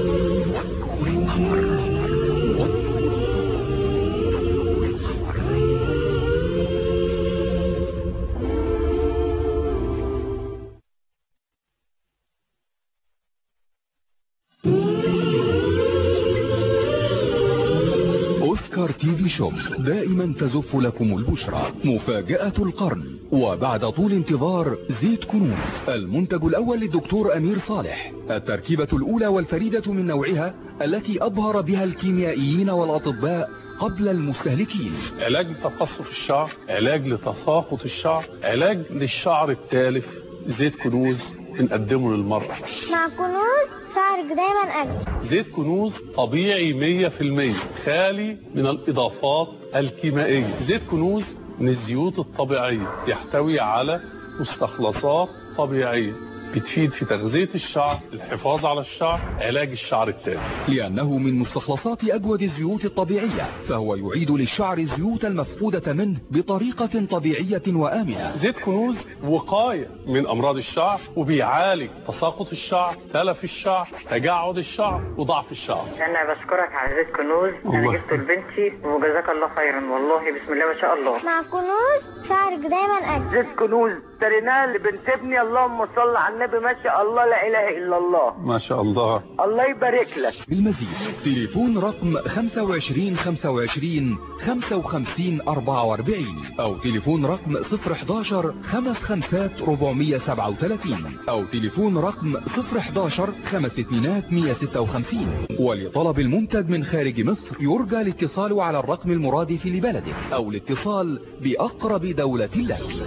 أوسكار تي في شوب دائما تزف لكم البشرى مفاجأة القرن وبعد طول انتظار زيت كنوز المنتج الأول للدكتور أمير صالح التركيبة الأولى والفريدة من نوعها التي أبهر بها الكيميائيين والأطباء قبل المستهلكين علاج لتقصف الشعر علاج لتساقط الشعر علاج للشعر التالف زيت كنوز بنقدمه للمرأة مع كنوز شعرك دايما أجمل زيت كنوز طبيعي 100% خالي من الإضافات الكيميائية زيت كنوز من الزيوت الطبيعية يحتوي على مستخلصات طبيعية بتفيد في تغذية الشعر الحفاظ على الشعر علاج الشعر التالف لأنه من مستخلصات أجود الزيوت الطبيعية فهو يعيد للشعر الزيوت المفقودة منه بطريقة طبيعية وآمنة زيت كنوز وقاية من أمراض الشعر وبيعالج تساقط الشعر تلف الشعر تجعد الشعر وضعف الشعر انا بشكرك على زيت كنوز انا الله. جبته لبنتي وجزاك الله خيرا والله بسم الله ما شاء الله مع كنوز شعرك دايما أجمل زيت كنوز اشتريناه لبنت ابني اللهم صل على النبي ما شاء الله لا اله الا الله ما شاء الله الله يبارك لك بالمزيد تليفون رقم 25 25 55 44 او تليفون رقم 011 55 437 او تليفون رقم 011 5 2 156 ولطلب المنتج من خارج مصر يرجى الاتصال على الرقم المرادف لبلدك او الاتصال باقرب دولة لك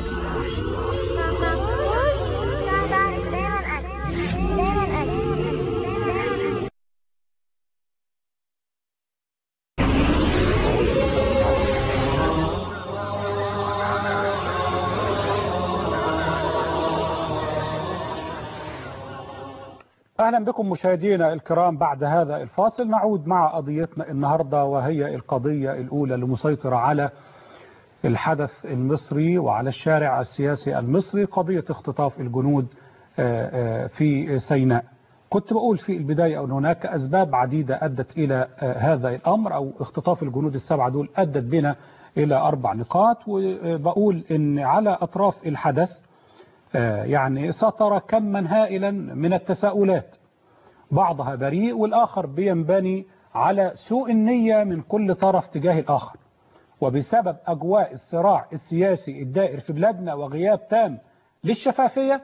أهلا بكم مشاهدينا الكرام بعد هذا الفاصل نعود مع قضيتنا النهاردة وهي القضية الأولى المسيطرة على الحدث المصري وعلى الشارع السياسي المصري قضية اختطاف الجنود في سيناء كنت بقول في البداية أن هناك أسباب عديدة أدت إلى هذا الأمر أو اختطاف الجنود السبعة دول أدت بنا إلى أربع نقاط وبقول أن على أطراف الحدث يعني سطر كما هائلا من التساؤلات بعضها بريء والآخر بينبني على سوء النية من كل طرف تجاه الآخر وبسبب أجواء الصراع السياسي الدائر في بلادنا وغياب تام للشفافية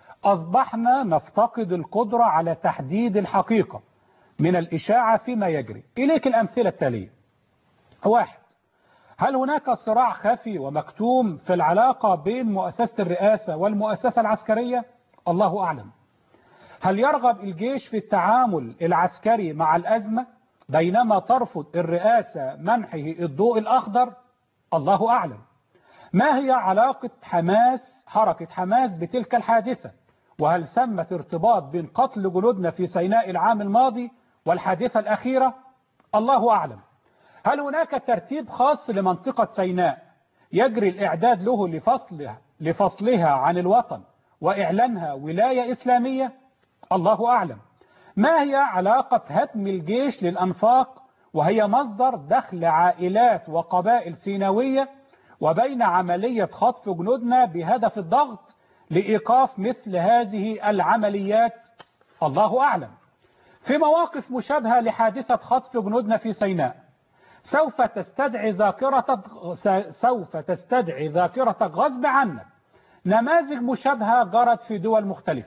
أصبحنا نفتقد القدرة على تحديد الحقيقة من الإشاعة فيما يجري إليك الأمثلة التالية واحد هل هناك صراع خفي ومكتوم في العلاقة بين مؤسسة الرئاسة والمؤسسة العسكرية؟ الله أعلم هل يرغب الجيش في التعامل العسكري مع الأزمة بينما ترفض الرئاسة منحه الضوء الأخضر؟ الله أعلم ما هي علاقة حماس حركة حماس بتلك الحادثة وهل ثمت ارتباط بين قتل جنودنا في سيناء العام الماضي والحادثة الأخيرة؟ الله أعلم هل هناك ترتيب خاص لمنطقة سيناء يجري الإعداد له لفصلها, لفصلها عن الوطن وإعلانها ولاية إسلامية الله أعلم ما هي علاقة هدم الجيش للأنفاق وهي مصدر دخل عائلات وقبائل سيناوية وبين عملية خطف جنودنا بهدف الضغط لإيقاف مثل هذه العمليات الله أعلم في مواقف مشابهة لحادثة خطف جنودنا في سيناء سوف تستدعي ذاكرتك سوف تستدعي ذاكرتك غصب عنك نماذج مشابهة جرت في دول مختلفة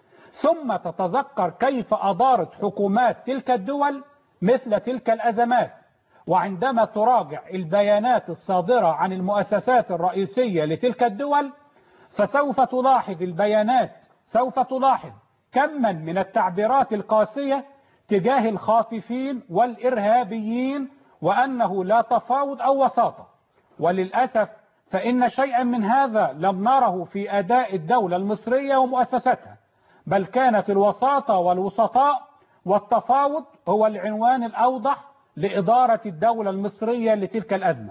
ثم تتذكر كيف أدارت حكومات تلك الدول مثل تلك الأزمات وعندما تراجع البيانات الصادرة عن المؤسسات الرئيسية لتلك الدول فسوف تلاحظ البيانات سوف تلاحظ كما من التعبيرات القاسية تجاه الخاطفين والإرهابيين وأنه لا تفاوض أو وساطة وللأسف فإن شيئا من هذا لم نره في أداء الدولة المصرية ومؤسساتها بل كانت الوساطة والوسطاء والتفاوض هو العنوان الأوضح لإدارة الدولة المصرية لتلك الأزمة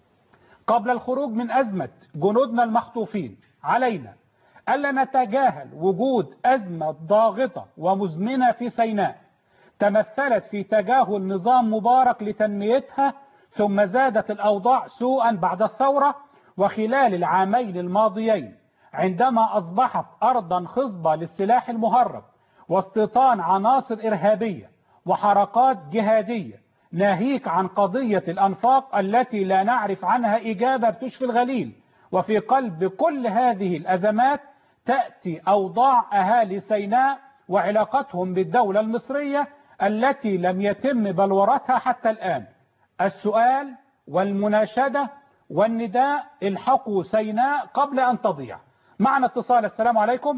قبل الخروج من أزمة جنودنا المخطوفين علينا ألا نتجاهل وجود أزمة ضاغطة ومزمنة في سيناء تمثلت في تجاهل نظام مبارك لتنميتها ثم زادت الأوضاع سوءا بعد الثورة وخلال العامين الماضيين عندما أصبحت أرضا خصبة للسلاح المهرب واستيطان عناصر إرهابية وحركات جهادية ناهيك عن قضية الأنفاق التي لا نعرف عنها إجابة بتشفي الغليل وفي قلب كل هذه الأزمات تأتي أوضاع أهالي سيناء وعلاقتهم بالدولة المصرية التي لم يتم بلورتها حتى الآن السؤال والمناشدة والنداء الحقوا سيناء قبل أن تضيع معنا اتصال السلام عليكم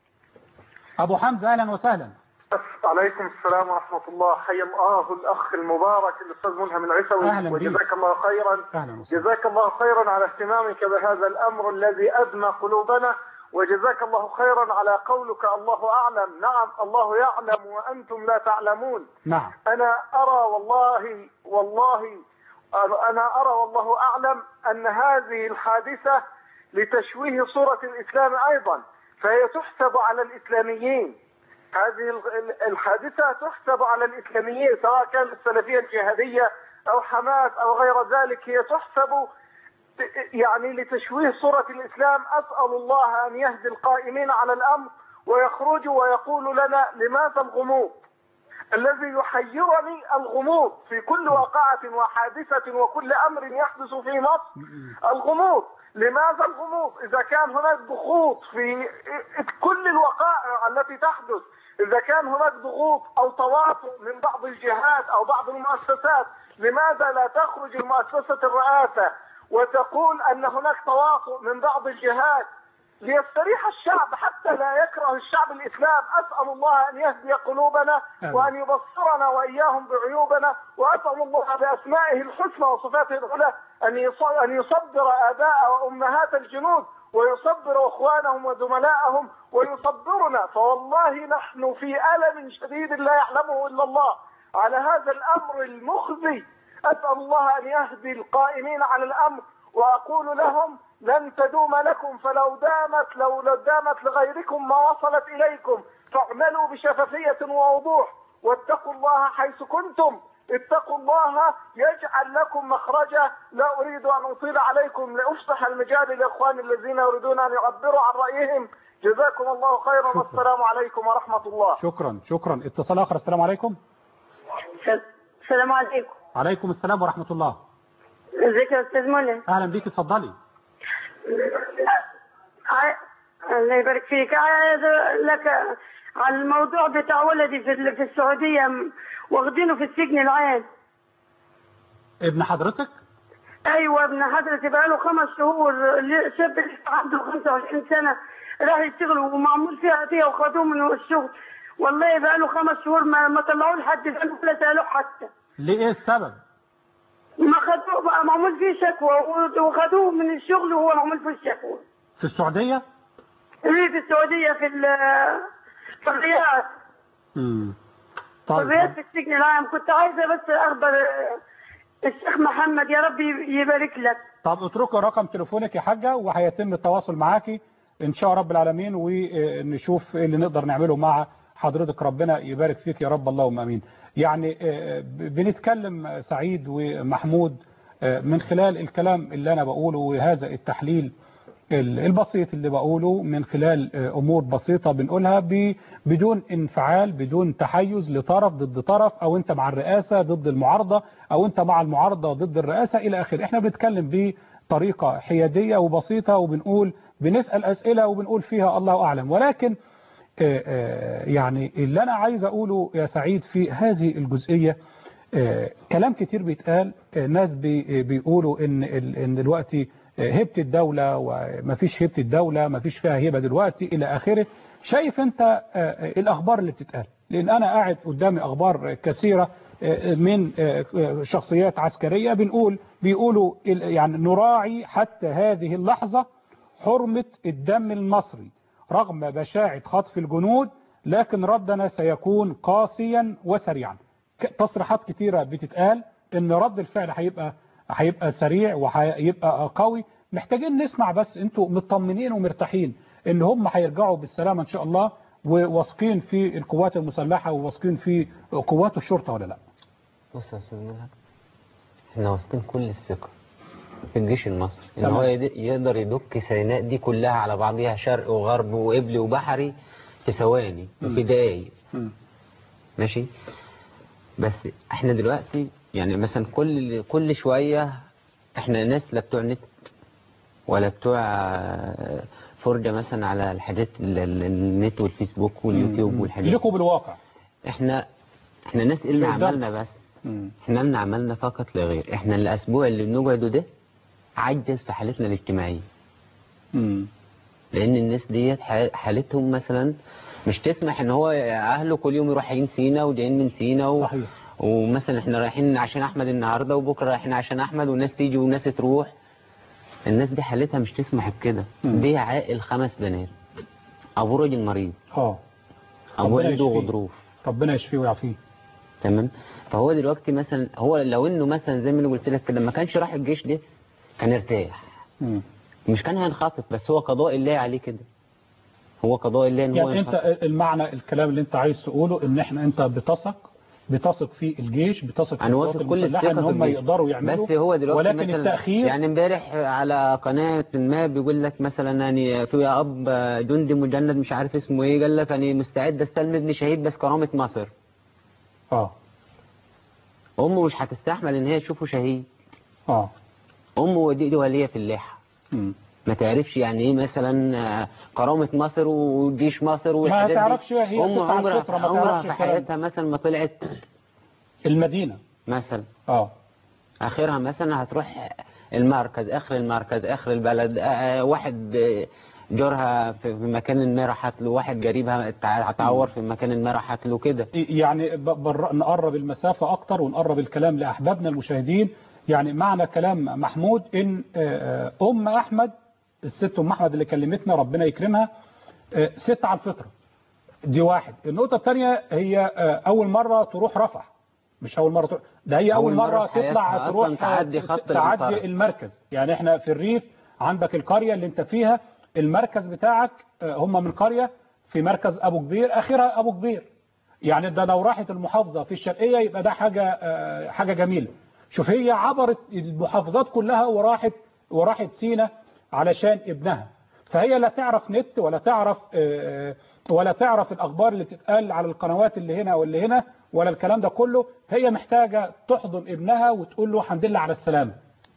أبو حمزة أهلا وسهلا عليكم السلام ورحمة الله حي الله الأخ المبارك الأستاذ ملهم العسوي أهلا بك. وجزاك الله خيرا أهلا وسهلا جزاك الله خيرا على اهتمامك بهذا الأمر الذي أدمى قلوبنا وجزاك الله خيرا على قولك الله أعلم نعم الله يعلم وأنتم لا تعلمون نعم أنا أرى والله والله أنا أرى والله أعلم أن هذه الحادثة لتشويه صورة الإسلام أيضا فهي تحسب على الإسلاميين هذه ال- الحادثة تحسب على الإسلاميين سواء كانت السلفية الجهادية أو حماس أو غير ذلك هي تحسب يعني لتشويه صورة الإسلام أسأل الله أن يهدي القائمين على الأمر ويخرج ويقول لنا لماذا الغموض الذي يحيرني الغموض في كل واقعة وحادثة وكل أمر يحدث في مصر الغموض لماذا الغموض إذا كان هناك ضغوط في كل الوقائع التي تحدث إذا كان هناك ضغوط أو تواطؤ من بعض الجهات أو بعض المؤسسات لماذا لا تخرج المؤسسة الرئاسة وتقول أن هناك تواطؤ من بعض الجهات ليستريح الشعب حتى لا يكره الشعب الإسلام أسأل الله أن يهدي قلوبنا آمين. وأن يبصرنا وإياهم بعيوبنا وأسأل الله بأسمائه الحسنى وصفاته العلى أن يص- أن يصبر آباء وأمهات الجنود ويصبر إخوانهم وزملائهم ويصبرنا فوالله نحن في ألم شديد لا يعلمه إلا الله على هذا الأمر المخزي أسأل الله أن يهدي القائمين على الأمر وأقول لهم لن تدوم لكم فلو دامت لو دامت لغيركم ما وصلت إليكم فاعملوا بشفافية ووضوح واتقوا الله حيث كنتم اتقوا الله يجعل لكم مخرجا لا أريد أن أطيل عليكم لأفسح المجال للإخوان الذين يريدون أن يعبروا عن رأيهم جزاكم الله خيرا شكرا. والسلام عليكم ورحمة الله شكرا شكرا اتصال آخر السلام عليكم السلام عليكم عليكم السلام ورحمة الله ازيك يا استاذ منى أهلا بيك اتفضلي ع- الله يبارك فيك عايز أقول لك على الموضوع بتاع ولدي في ال- في السعوديه م- واخدينه في السجن العام ابن حضرتك ايوه ابن حضرتي بقاله خمس شهور ل- شاب لسه عنده 25 سنه راح يشتغل ومعمول فيها قضيه وخدوه من الشغل والله بقاله خمس شهور ما, ما طلعوه لحد الان ولا سالوه حتى ليه ايه السبب ما خدوه بقى معمول فيه شكوى و- وخدوه من الشغل وهو معمول فيه الشكوى في السعودية ليه في السعوديه في ال- في الرياض امم في الرياض في السجن العام كنت عايزه بس اخبر الشيخ محمد يا رب يبارك لك طب اتركوا رقم تليفونك يا حاجة وهيتم التواصل معاكي ان شاء رب العالمين ونشوف ايه اللي نقدر نعمله مع حضرتك ربنا يبارك فيك يا رب اللهم امين يعني آه، ب- بنتكلم سعيد ومحمود آه، من خلال الكلام اللي انا بقوله وهذا التحليل ال- البسيط اللي بقوله من خلال آه، امور بسيطة بنقولها ب- بدون انفعال بدون تحيز لطرف ضد طرف او انت مع الرئاسة ضد المعارضة او انت مع المعارضة ضد الرئاسة الى اخره احنا بنتكلم بطريقة حيادية وبسيطة وبنقول بنسأل اسئلة وبنقول فيها الله اعلم ولكن آه، آه، يعني اللي انا عايز اقوله يا سعيد في هذه الجزئية آه، كلام كتير بيتقال آه، ناس بي- بيقولوا ان ال- ان دلوقتي آه، هبة الدولة ومفيش هبة الدولة مفيش فيها هبة دلوقتي الى اخره شايف انت آه، آه، الاخبار اللي بتتقال لان انا قاعد قدامي اخبار كثيرة آه، من آه، آه، شخصيات عسكرية بنقول بيقولوا ال- يعني نراعي حتى هذه اللحظة حرمة الدم المصري رغم بشاعة خطف الجنود لكن ردنا سيكون قاسيا وسريعا ك- تصريحات كتيرة بتتقال ان رد الفعل هيبقى هيبقى سريع وهيبقى قوي محتاجين نسمع بس انتوا مطمنين ومرتاحين ان هم هيرجعوا بالسلامة ان شاء الله وواثقين في القوات المسلحة وواثقين في قوات الشرطة ولا لا بص يا استاذ ملهم احنا واثقين كل الثقة في الجيش المصري ان تمام. هو يد- يقدر يدك سيناء دي كلها على بعضها شرق وغرب وقبلي وبحري في ثواني وفي دقايق ماشي بس احنا دلوقتي يعني مثلا كل كل شوية احنا ناس لا بتوع نت ولا بتوع آه، فرجة مثلا على الحاجات ال- ال- النت والفيسبوك واليوتيوب والحاجات لكم بالواقع احنا احنا ناس اللي اللي قدام. عملنا بس احنا اللي عملنا فقط لا غير احنا الاسبوع اللي بنقعده ده عجز في حالتنا الاجتماعية لان الناس ديت ح- حالتهم مثلا مش تسمح ان هو اهله كل يوم يروحين سينا وجايين من سينا و... صحيح. ومثلا احنا رايحين عشان احمد النهارده وبكره رايحين عشان احمد والناس تيجي والناس تروح الناس دي حالتها مش تسمح بكده دي عائل خمس بنات ابو راجل مريض اه ابو ربنا عنده يشفيه. غضروف ربنا يشفيه ويعافيه تمام فهو دلوقتي مثلا هو لو انه مثلا زي ما انا قلت لك كده ما كانش راح الجيش ده كان ارتاح مم. مش كان هينخطف بس هو قضاء الله عليه كده هو قضاء الله ان هو يعني انت ينخطف المعنى الكلام اللي انت عايز تقوله ان احنا انت بتثق بتثق في الجيش بتثق في انا القوات واثق كل المسلحة الثقه ان في هم الجيش. يقدروا يعملوا بس هو دلوقتي ولكن مثلا التأخير يعني امبارح على قناه ما بيقول لك مثلا يعني في اب جندي مجند مش عارف اسمه ايه قال لك انا مستعد استلم ابني شهيد بس كرامه مصر اه امه مش هتستحمل ان هي تشوفه شهيد اه امه دي, دي وليه في اللحى مم. ما تعرفش يعني ايه مثلا آه، كرامة مصر وجيش مصر والحاجات دي تعرفش هي أم ست على عمرها الفطرة، ما عمرها تعرفش في الكلام. حياتها مثلا ما طلعت المدينة مثلا اه اخرها مثلا هتروح المركز اخر المركز اخر البلد آه، آه، واحد آه، جارها في في مكان ما راحت له واحد قريبها تع- اتعور في مكان ما راحت له كده يعني ب- بر- نقرب المسافة أكتر ونقرب الكلام لأحبابنا المشاهدين يعني معنى كلام محمود إن آه، آه، أم أحمد الست أم أحمد اللي كلمتنا ربنا يكرمها آه، ست على الفطرة دي واحد النقطة الثانية هي آه، أول مرة تروح رفح مش أول مرة تروح ده هي أول, أول مرة مرة في حياتها تطلع أصلاً تروح تعدي خط القطار. تعدي المركز يعني احنا في الريف عندك القرية اللي انت فيها المركز بتاعك آه، هم من قرية في مركز أبو كبير آخرها أبو كبير يعني ده لو راحت المحافظة في الشرقية يبقى ده حاجة آه، حاجة جميلة شوف هي عبرت المحافظات كلها وراحت وراحت سينا علشان ابنها فهي لا تعرف نت ولا تعرف آه، ولا تعرف الأخبار اللي بتتقال على القنوات اللي هنا واللي هنا ولا الكلام ده كله هي محتاجة تحضن ابنها وتقول له الحمد لله على السلامة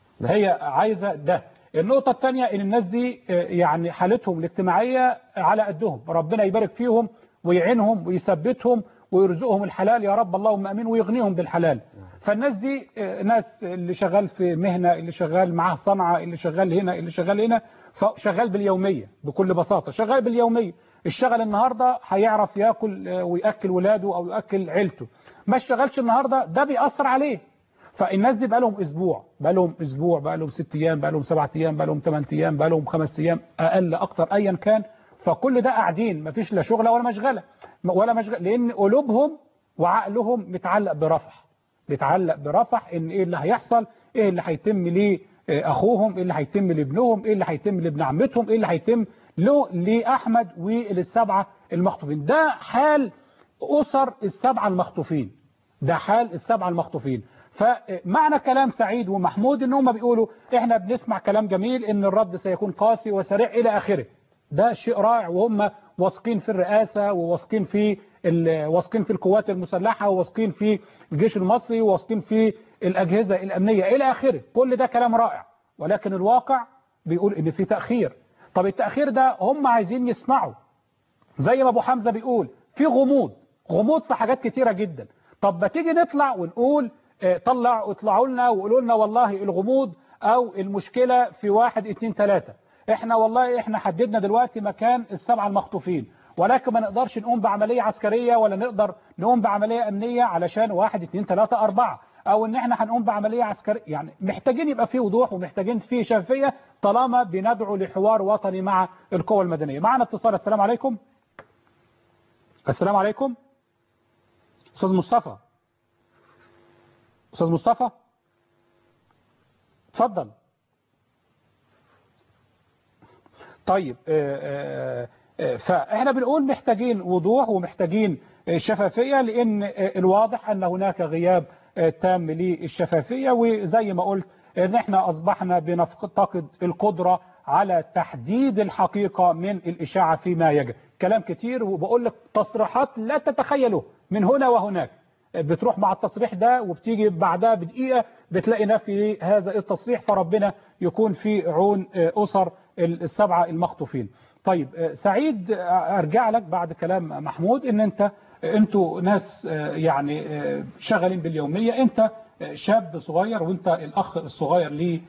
هي عايزة ده النقطة الثانية ان الناس دي آه، يعني حالتهم الاجتماعية على قدهم ربنا يبارك فيهم ويعينهم ويثبتهم ويرزقهم الحلال يا رب اللهم امين ويغنيهم بالحلال فالناس دي آه، ناس اللي شغال في مهنة اللي شغال معاه صنعة اللي شغال هنا اللي شغال هنا فشغال باليومية بكل بساطة شغال باليومية الشغل النهاردة هيعرف ياكل آه، ويأكل ولاده او يأكل عيلته ما اشتغلش النهاردة ده بيأثر عليه فالناس دي بقى لهم اسبوع بقى لهم اسبوع بقى لهم ست ايام بقى لهم سبعة ايام بقى لهم ثمان ايام بقى لهم خمس ايام اقل اكتر ايا كان فكل ده قاعدين مفيش لا شغله ولا مشغله ولا مشغله لان قلوبهم وعقلهم متعلق برفح بيتعلق برفح ان ايه اللي هيحصل ايه اللي هيتم لاخوهم ايه اللي هيتم لابنهم ايه اللي هيتم لابن عمتهم ايه اللي هيتم له لاحمد وللسبعه المخطوفين ده حال اسر السبعه المخطوفين ده حال السبعه المخطوفين فمعنى كلام سعيد ومحمود ان هم بيقولوا احنا بنسمع كلام جميل ان الرد سيكون قاسي وسريع الى اخره ده شيء رائع وهم واثقين في الرئاسة وواثقين في ال- واثقين في القوات المسلحة وواثقين في الجيش المصري وواثقين في الأجهزة الأمنية إلى آخره كل ده كلام رائع ولكن الواقع بيقول إن في تأخير طب التأخير ده هم عايزين يسمعوا زي ما أبو حمزة بيقول في غموض غموض في حاجات كتيرة جدا طب ما تيجي نطلع ونقول آه، طلع اطلعوا لنا وقولوا لنا والله الغموض أو المشكلة في واحد اتنين تلاتة احنا والله احنا حددنا دلوقتي مكان السبعة المخطوفين ولكن ما نقدرش نقوم بعملية عسكرية ولا نقدر نقوم بعملية أمنية علشان واحد اتنين تلاتة أربعة أو إن احنا هنقوم بعملية عسكرية يعني محتاجين يبقى فيه وضوح ومحتاجين فيه شفافية طالما بندعو لحوار وطني مع القوى المدنية معنا اتصال السلام عليكم السلام عليكم أستاذ مصطفى أستاذ مصطفى اتفضل طيب آه، آه، آه، فاحنا بنقول محتاجين وضوح ومحتاجين آه، شفافية لان آه، الواضح ان هناك غياب آه، تام للشفافية وزي ما قلت ان احنا اصبحنا بنفتقد القدرة على تحديد الحقيقة من الاشاعة فيما يجب كلام كتير وبقول لك تصريحات لا تتخيله من هنا وهناك بتروح مع التصريح ده وبتيجي بعدها بدقيقة بتلاقي نفي هذا التصريح فربنا يكون في عون آه، أسر السبعة المخطوفين طيب آه، سعيد آه، أرجع لك بعد كلام محمود إن أنت أنتوا ناس آه، يعني آه، شغالين باليومية أنت آه، شاب صغير وأنت الأخ الصغير ل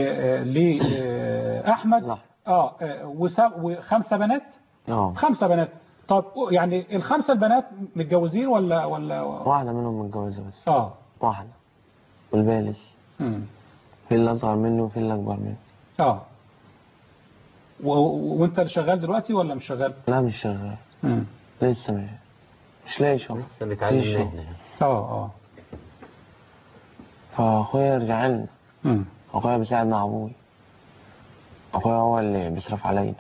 لأحمد اه آه، وسب- وخمسة بنات اه خمسة بنات طب يعني الخمسة البنات متجوزين ولا ولا واحدة منهم متجوزة بس اه واحدة والباقي لسه مم. في اللي أصغر منه وفي اللي أكبر منه اه و... و- وانت اللي شغال دلوقتي ولا مش شغال لا مش شغال مم. لسه مش مش لاقي شغل لسه بيتعلم مفيش شغل. مهنة اه اه فأخويا رجع لنا مم. أخويا بيساعد مع أبوي أخويا هو اللي بيصرف علينا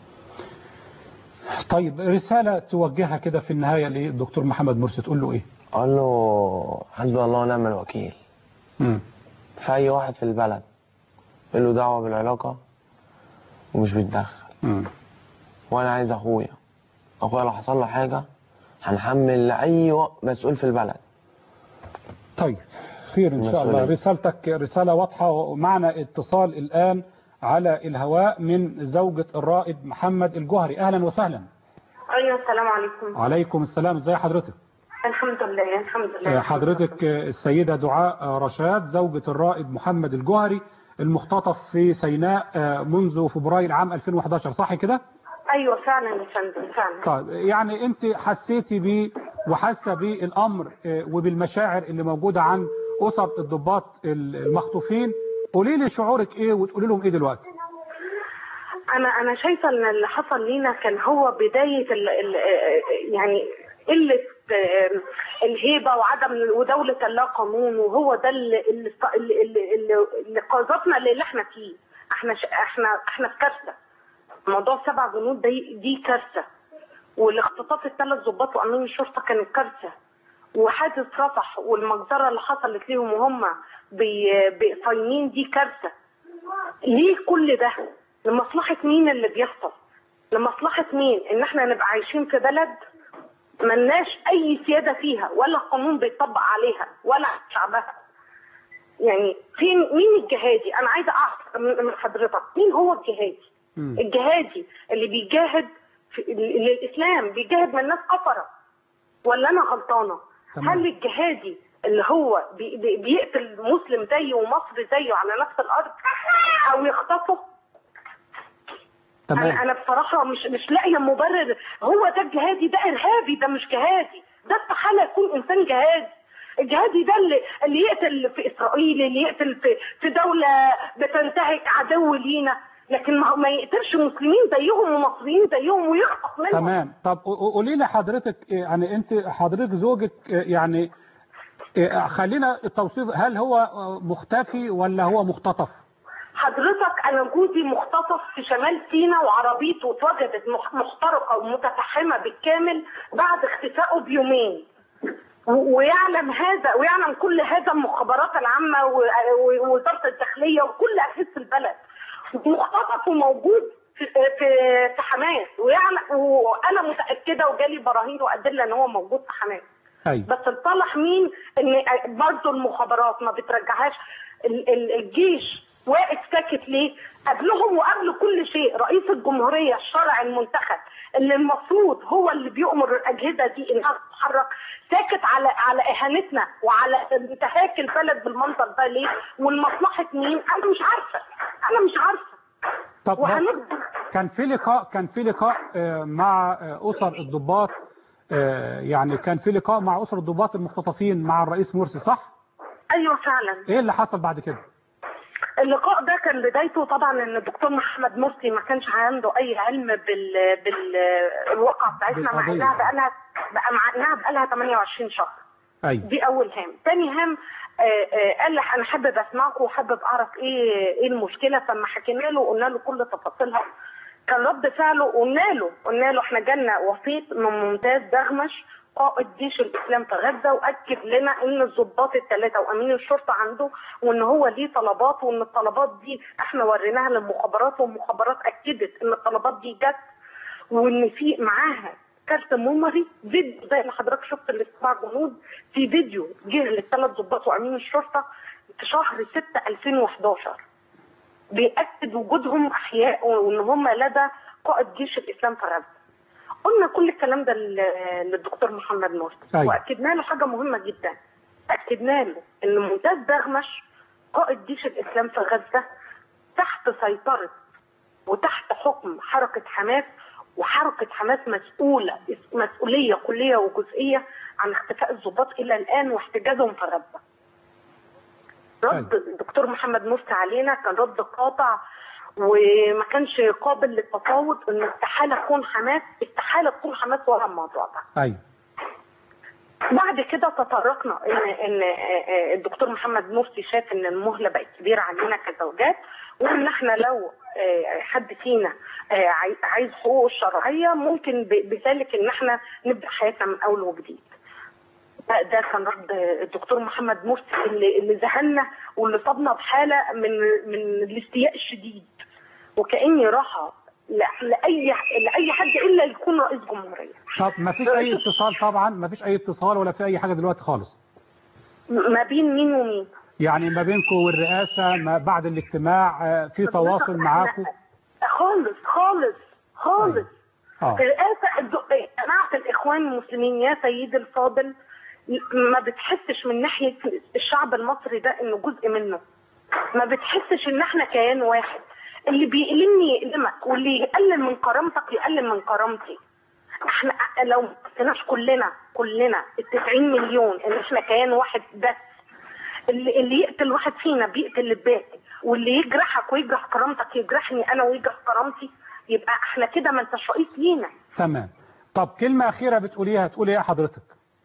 طيب رسالة توجهها كده في النهاية للدكتور محمد مرسي تقول له ايه اقول له حسبي الله ونعم الوكيل مم. في اي واحد في البلد له دعوه بالعلاقه ومش بيتدخل مم. وانا عايز اخويا اخويا لو حصل له حاجه هنحمل لاي و- مسؤول في البلد طيب خير ان شاء الله مسؤولية. رسالتك رساله واضحه ومعنا اتصال الان على الهواء من زوجة الرائد محمد الجوهري اهلا وسهلا ايوه السلام عليكم عليكم السلام ازي حضرتك الحمد لله الحمد لله آه، حضرتك آه، السيدة دعاء آه، رشاد زوجة الرائد محمد الجوهري المختطف في سيناء آه، منذ فبراير عام 2011 صح كده؟ ايوه فعلا يا فندم فعلا طيب يعني انت حسيتي بيه وحاسه بالامر آه، وبالمشاعر اللي موجوده عن اسر الضباط المخطوفين قولي لي شعورك ايه وتقولي لهم ايه دلوقتي؟ انا انا شايفه ان اللي حصل لينا كان هو بدايه ال ال يعني قله آه، الهيبه وعدم ودوله اللا قانون وهو ده اللي اللي اللي, اللي, اللي قاذتنا للي احنا فيه احنا ش- احنا احنا في كارثه موضوع سبع جنود دي دي كارثه والاختطاف الثلاث ضباط وامين الشرطه كانت كارثه وحادث رفح والمجزره اللي حصلت ليهم وهم بي- بي- صايمين دي كارثه ليه كل ده؟ لمصلحة مين اللي بيحصل؟ لمصلحة مين؟ إن إحنا نبقى عايشين في بلد ملناش أي سيادة فيها ولا قانون بيطبق عليها ولا على شعبها. يعني فين مين الجهادي؟ أنا عايزة أعرف من من حضرتك مين هو الجهادي؟ الجهادي اللي بيجاهد في للإسلام بيجاهد من ناس كفرة ولا أنا غلطانة؟ تمام. هل الجهادي اللي هو بي بي بيقتل مسلم زيه ومصري زيه على نفس الارض او يخطفه انا انا بصراحه مش مش لاقيه مبرر هو ده الجهادي ده ارهابي ده مش جهادي ده استحاله يكون انسان جهادي الجهادي ده اللي اللي يقتل في اسرائيل اللي يقتل في في دوله بتنتهك عدو لينا لكن ما ما يقتلش مسلمين زيهم ومصريين زيهم ويخطف منهم تمام طب قو- قولي لي حضرتك إيه، يعني انت حضرتك زوجك إيه، يعني إيه، خلينا التوصيف هل هو آه، مختفي ولا هو مختطف؟ حضرتك انا جوزي مختطف في شمال سيناء وعربيته اتوجدت مح- محترقه ومتفحمه بالكامل بعد اختفائه بيومين و- ويعلم هذا ويعلم كل هذا المخابرات العامه و- و- ووزاره الداخليه وكل اجهزه البلد مختطف وموجود في في في حماس ويعلم وانا متاكده وجالي براهين وادله ان هو موجود في حماس ايوه بس لصالح مين ان برضه المخابرات ما بترجعهاش ال- ال- الجيش واقف ساكت ليه قبلهم وقبل كل شيء رئيس الجمهورية الشرع المنتخب اللي المفروض هو اللي بيؤمر الأجهزة دي إنها تتحرك ساكت على على إهانتنا وعلى انتهاك البلد بالمنظر ده ليه ولمصلحة مين أنا مش عارفة أنا مش عارفة طب وهنبدأ كان في لقاء كان في لقاء آه، مع آه، اسر الضباط آه، يعني كان في لقاء مع اسر الضباط المختطفين مع الرئيس مرسي صح؟ أيوه فعلا ايه اللي حصل بعد كده؟ اللقاء ده كان بدايته طبعا ان الدكتور محمد مرسي ما كانش عنده اي علم بال بالواقعه بتاعتنا مع بالقضية. انها بقالها بقى مع انها بقالها 28 شهر ايوه دي اول هام تاني هام آه، آه، قال لي انا حابب اسمعكم وحابب اعرف ايه ايه المشكله فما حكينا له وقلنا له كل تفاصيلها كان رد فعله قلنا له قلنا له احنا جالنا وسيط من ممتاز دغمش قائد جيش الاسلام في غزه واكد لنا ان الضباط الثلاثه وامين الشرطه عنده وان هو ليه طلبات وان الطلبات دي احنا وريناها للمخابرات والمخابرات اكدت ان الطلبات دي جت وان في معاها كارت ميموري فيديو زي ما حضرتك شفت السبع جنود في فيديو جه للثلاث ضباط وامين الشرطه في شهر 6 2011 بيأكد وجودهم احياء وان هم لدى قائد جيش الاسلام في غزه. قلنا كل الكلام ده لل- للدكتور محمد مرسي أيوة. واكدنا له حاجه مهمه جدا اكدنا له ان ممتاز دغمش قائد جيش الاسلام في غزه تحت سيطره وتحت حكم حركه حماس وحركه حماس مسؤوله مسؤوليه كليه وجزئيه عن اختفاء الضباط الى الان واحتجازهم في غزه. رد الدكتور محمد مرسي علينا كان رد قاطع وما كانش قابل للتفاوض ان استحاله تكون حماس استحاله تكون حماس ورا الموضوع ده. ايوه بعد كده تطرقنا ان ان آه، الدكتور محمد مرسي شاف ان المهله بقت كبيره علينا كزوجات وان احنا لو آه، حد فينا آه، عاي- عايز حقوقه الشرعيه ممكن ب- بذلك ان احنا نبدا حياتنا من اول وجديد. ده, ده كان رد الدكتور محمد مرسي اللي اللي ذهلنا واللي صابنا بحاله من من الاستياء الشديد وكاني راحه ل- لاي لاي حد الا يكون رئيس جمهوريه طب ما فيش اي اتصال طبعا ما فيش اي اتصال ولا في اي حاجه دلوقتي خالص م- ما بين مين ومين يعني ما بينكم والرئاسه ما بعد الاجتماع آه، في تواصل معاكم خالص خالص خالص اه الرئاسه الد- جماعه الاخوان المسلمين يا سيدي الفاضل ما بتحسش من ناحيه الشعب المصري ده انه جزء منه ما بتحسش ان احنا كيان واحد اللي بيألمني يألمك واللي يقلل من كرامتك يقلل من كرامتي احنا لو ما كناش كلنا كلنا ال 90 مليون ان احنا كيان واحد بس اللي, اللي يقتل واحد فينا بيقتل الباقي واللي يجرحك ويجرح كرامتك يجرحني انا ويجرح كرامتي يبقى احنا كده ما انتش رئيس لينا تمام طب كلمه اخيره بتقوليها تقولي ايه حضرتك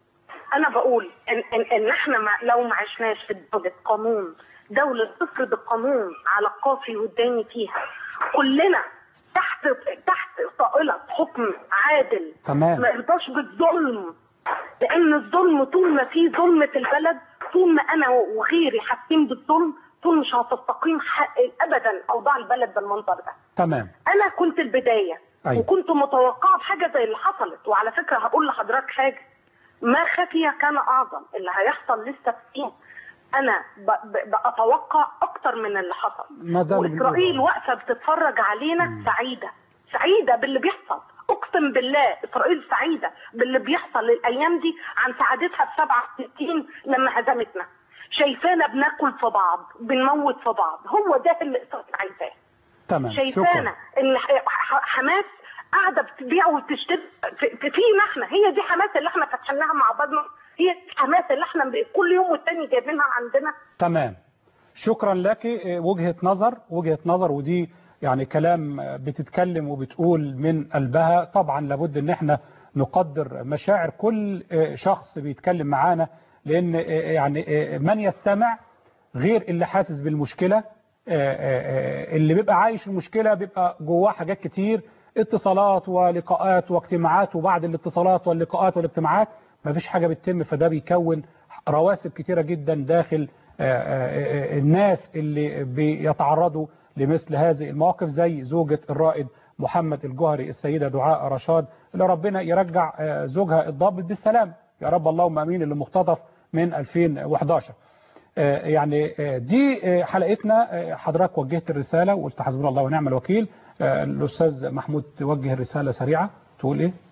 انا بقول ان ان, إن احنا ما لو ما عشناش في دوله قانون دوله تفرض القانون على القاصي والداني فيها كلنا تحت تحت طائله حكم عادل تمام. ما يرضاش بالظلم لان الظلم طول ما في ظلم في البلد طول ما انا وغيري حاسين بالظلم طول مش هتستقيم حق ابدا اوضاع البلد بالمنظر ده تمام انا كنت البدايه أيوة. وكنت متوقعه بحاجه زي اللي حصلت وعلى فكره هقول لحضرتك حاجه ما خفي كان اعظم اللي هيحصل لسه كتير انا ب- ب- بتوقع اكتر من اللي حصل ما ده اللي بنقوله. واسرائيل واقفه بتتفرج علينا سعيده سعيده باللي بيحصل اقسم بالله اسرائيل سعيده باللي بيحصل الايام دي عن سعادتها في 67 لما هزمتنا شايفانا بناكل في بعض بنموت في بعض هو ده اللي اسرائيل عايزاه تمام شايفانا شكرا ان ح- ح- حماس قاعده بتبيع وتشتري في- في- فينا احنا هي دي حماس اللي احنا فاتحينها مع بعضنا هي دي حماس اللي احنا ب- كل يوم والتاني جايبينها عندنا تمام شكرا لك آه، وجهة نظر وجهة نظر ودي يعني كلام آه، بتتكلم وبتقول من قلبها طبعا لابد ان احنا نقدر مشاعر كل آه، شخص بيتكلم معانا لان آه، يعني آه، من يستمع غير اللي حاسس بالمشكلة آه، آه، آه، اللي بيبقى عايش المشكلة بيبقى جواه حاجات كتير اتصالات ولقاءات واجتماعات وبعد الاتصالات واللقاءات والاجتماعات مفيش حاجة بتتم فده بيكون رواسب كتيرة جدا داخل آه، آه، آه، الناس اللي بيتعرضوا لمثل هذه المواقف زي زوجة الرائد محمد الجوهري السيدة دعاء رشاد اللي ربنا يرجع آه، زوجها الضابط بالسلام يا رب اللهم امين اللي مختطف من 2011 آه، يعني آه، دي آه، حلقتنا آه، حضرتك وجهت الرسالة وقلت حسبنا الله ونعم الوكيل آه، الأستاذ محمود توجه الرسالة سريعة تقول إيه؟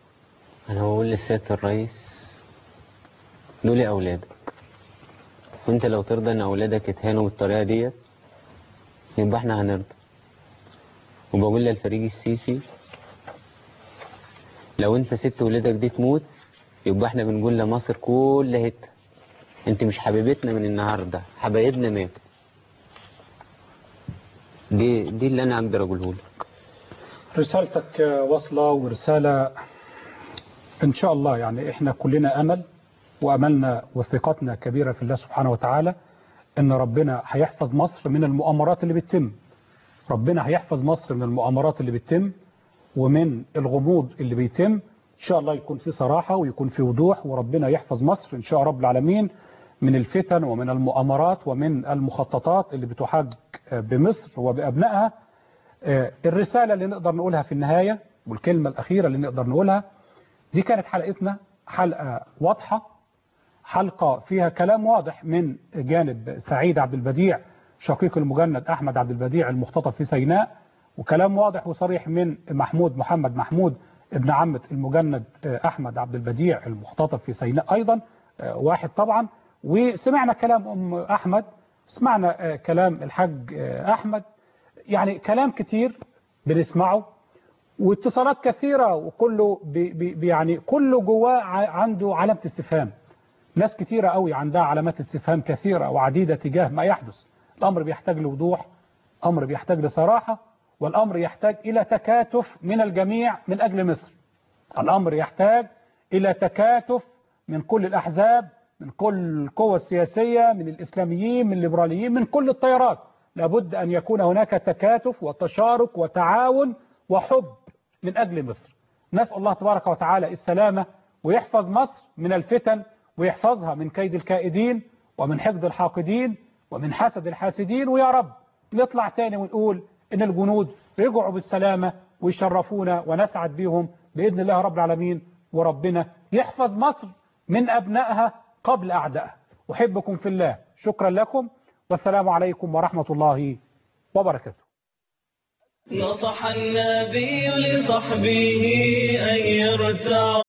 أنا بقول للسيادة الرئيس دول أولادك وأنت لو ترضى إن أولادك يتهانوا بالطريقة ديت يبقى إحنا هنرضى وبقول للفريق السيسي لو أنت سبت ولادك دي تموت يبقى إحنا بنقول لمصر كلها هت أنت مش حبيبتنا من النهاردة حبايبنا ماتوا دي دي اللي أنا أقدر أقوله لك رسالتك آه، واصلة ورسالة إن شاء الله يعني إحنا كلنا أمل وأملنا وثقتنا كبيرة في الله سبحانه وتعالى إن ربنا هيحفظ مصر من المؤامرات اللي بتتم ربنا هيحفظ مصر من المؤامرات اللي بتتم ومن الغموض اللي بيتم إن شاء الله يكون في صراحة ويكون في وضوح وربنا يحفظ مصر إن شاء رب العالمين من الفتن ومن المؤامرات ومن المخططات اللي بتحاج آه، بمصر وبأبنائها آه، الرسالة اللي نقدر نقولها في النهاية والكلمة الأخيرة اللي نقدر نقولها دي كانت حلقتنا حلقة واضحة حلقة فيها كلام واضح من جانب سعيد عبد البديع شقيق المجند أحمد عبد البديع المختطف في سيناء وكلام واضح وصريح من محمود محمد محمود ابن عمة المجند آه، أحمد عبد البديع المختطف في سيناء أيضا آه، واحد طبعا وسمعنا كلام أم أحمد سمعنا آه، كلام الحاج آه، أحمد يعني كلام كتير بنسمعه واتصالات كثيرة وكله بي بي يعني كله جواه ع- عنده علامة استفهام ناس كثيرة قوي عندها علامات استفهام كثيرة وعديدة تجاه ما يحدث الأمر بيحتاج لوضوح أمر بيحتاج لصراحة والأمر يحتاج إلى تكاتف من الجميع من أجل مصر الأمر يحتاج إلى تكاتف من كل الأحزاب من كل القوى السياسية من الإسلاميين من الليبراليين من كل التيارات لابد أن يكون هناك تكاتف وتشارك وتعاون وحب من أجل مصر نسأل الله تبارك وتعالى السلامة ويحفظ مصر من الفتن ويحفظها من كيد الكائدين ومن حقد الحاقدين ومن حسد الحاسدين ويا رب نطلع تاني ونقول ان الجنود رجعوا بالسلامة ويشرفونا ونسعد بيهم بإذن الله رب العالمين وربنا يحفظ مصر من أبنائها قبل أعدائها أحبكم في الله شكرا لكم والسلام عليكم ورحمة الله وبركاته نصح النبي لصحبه أن يرتعوا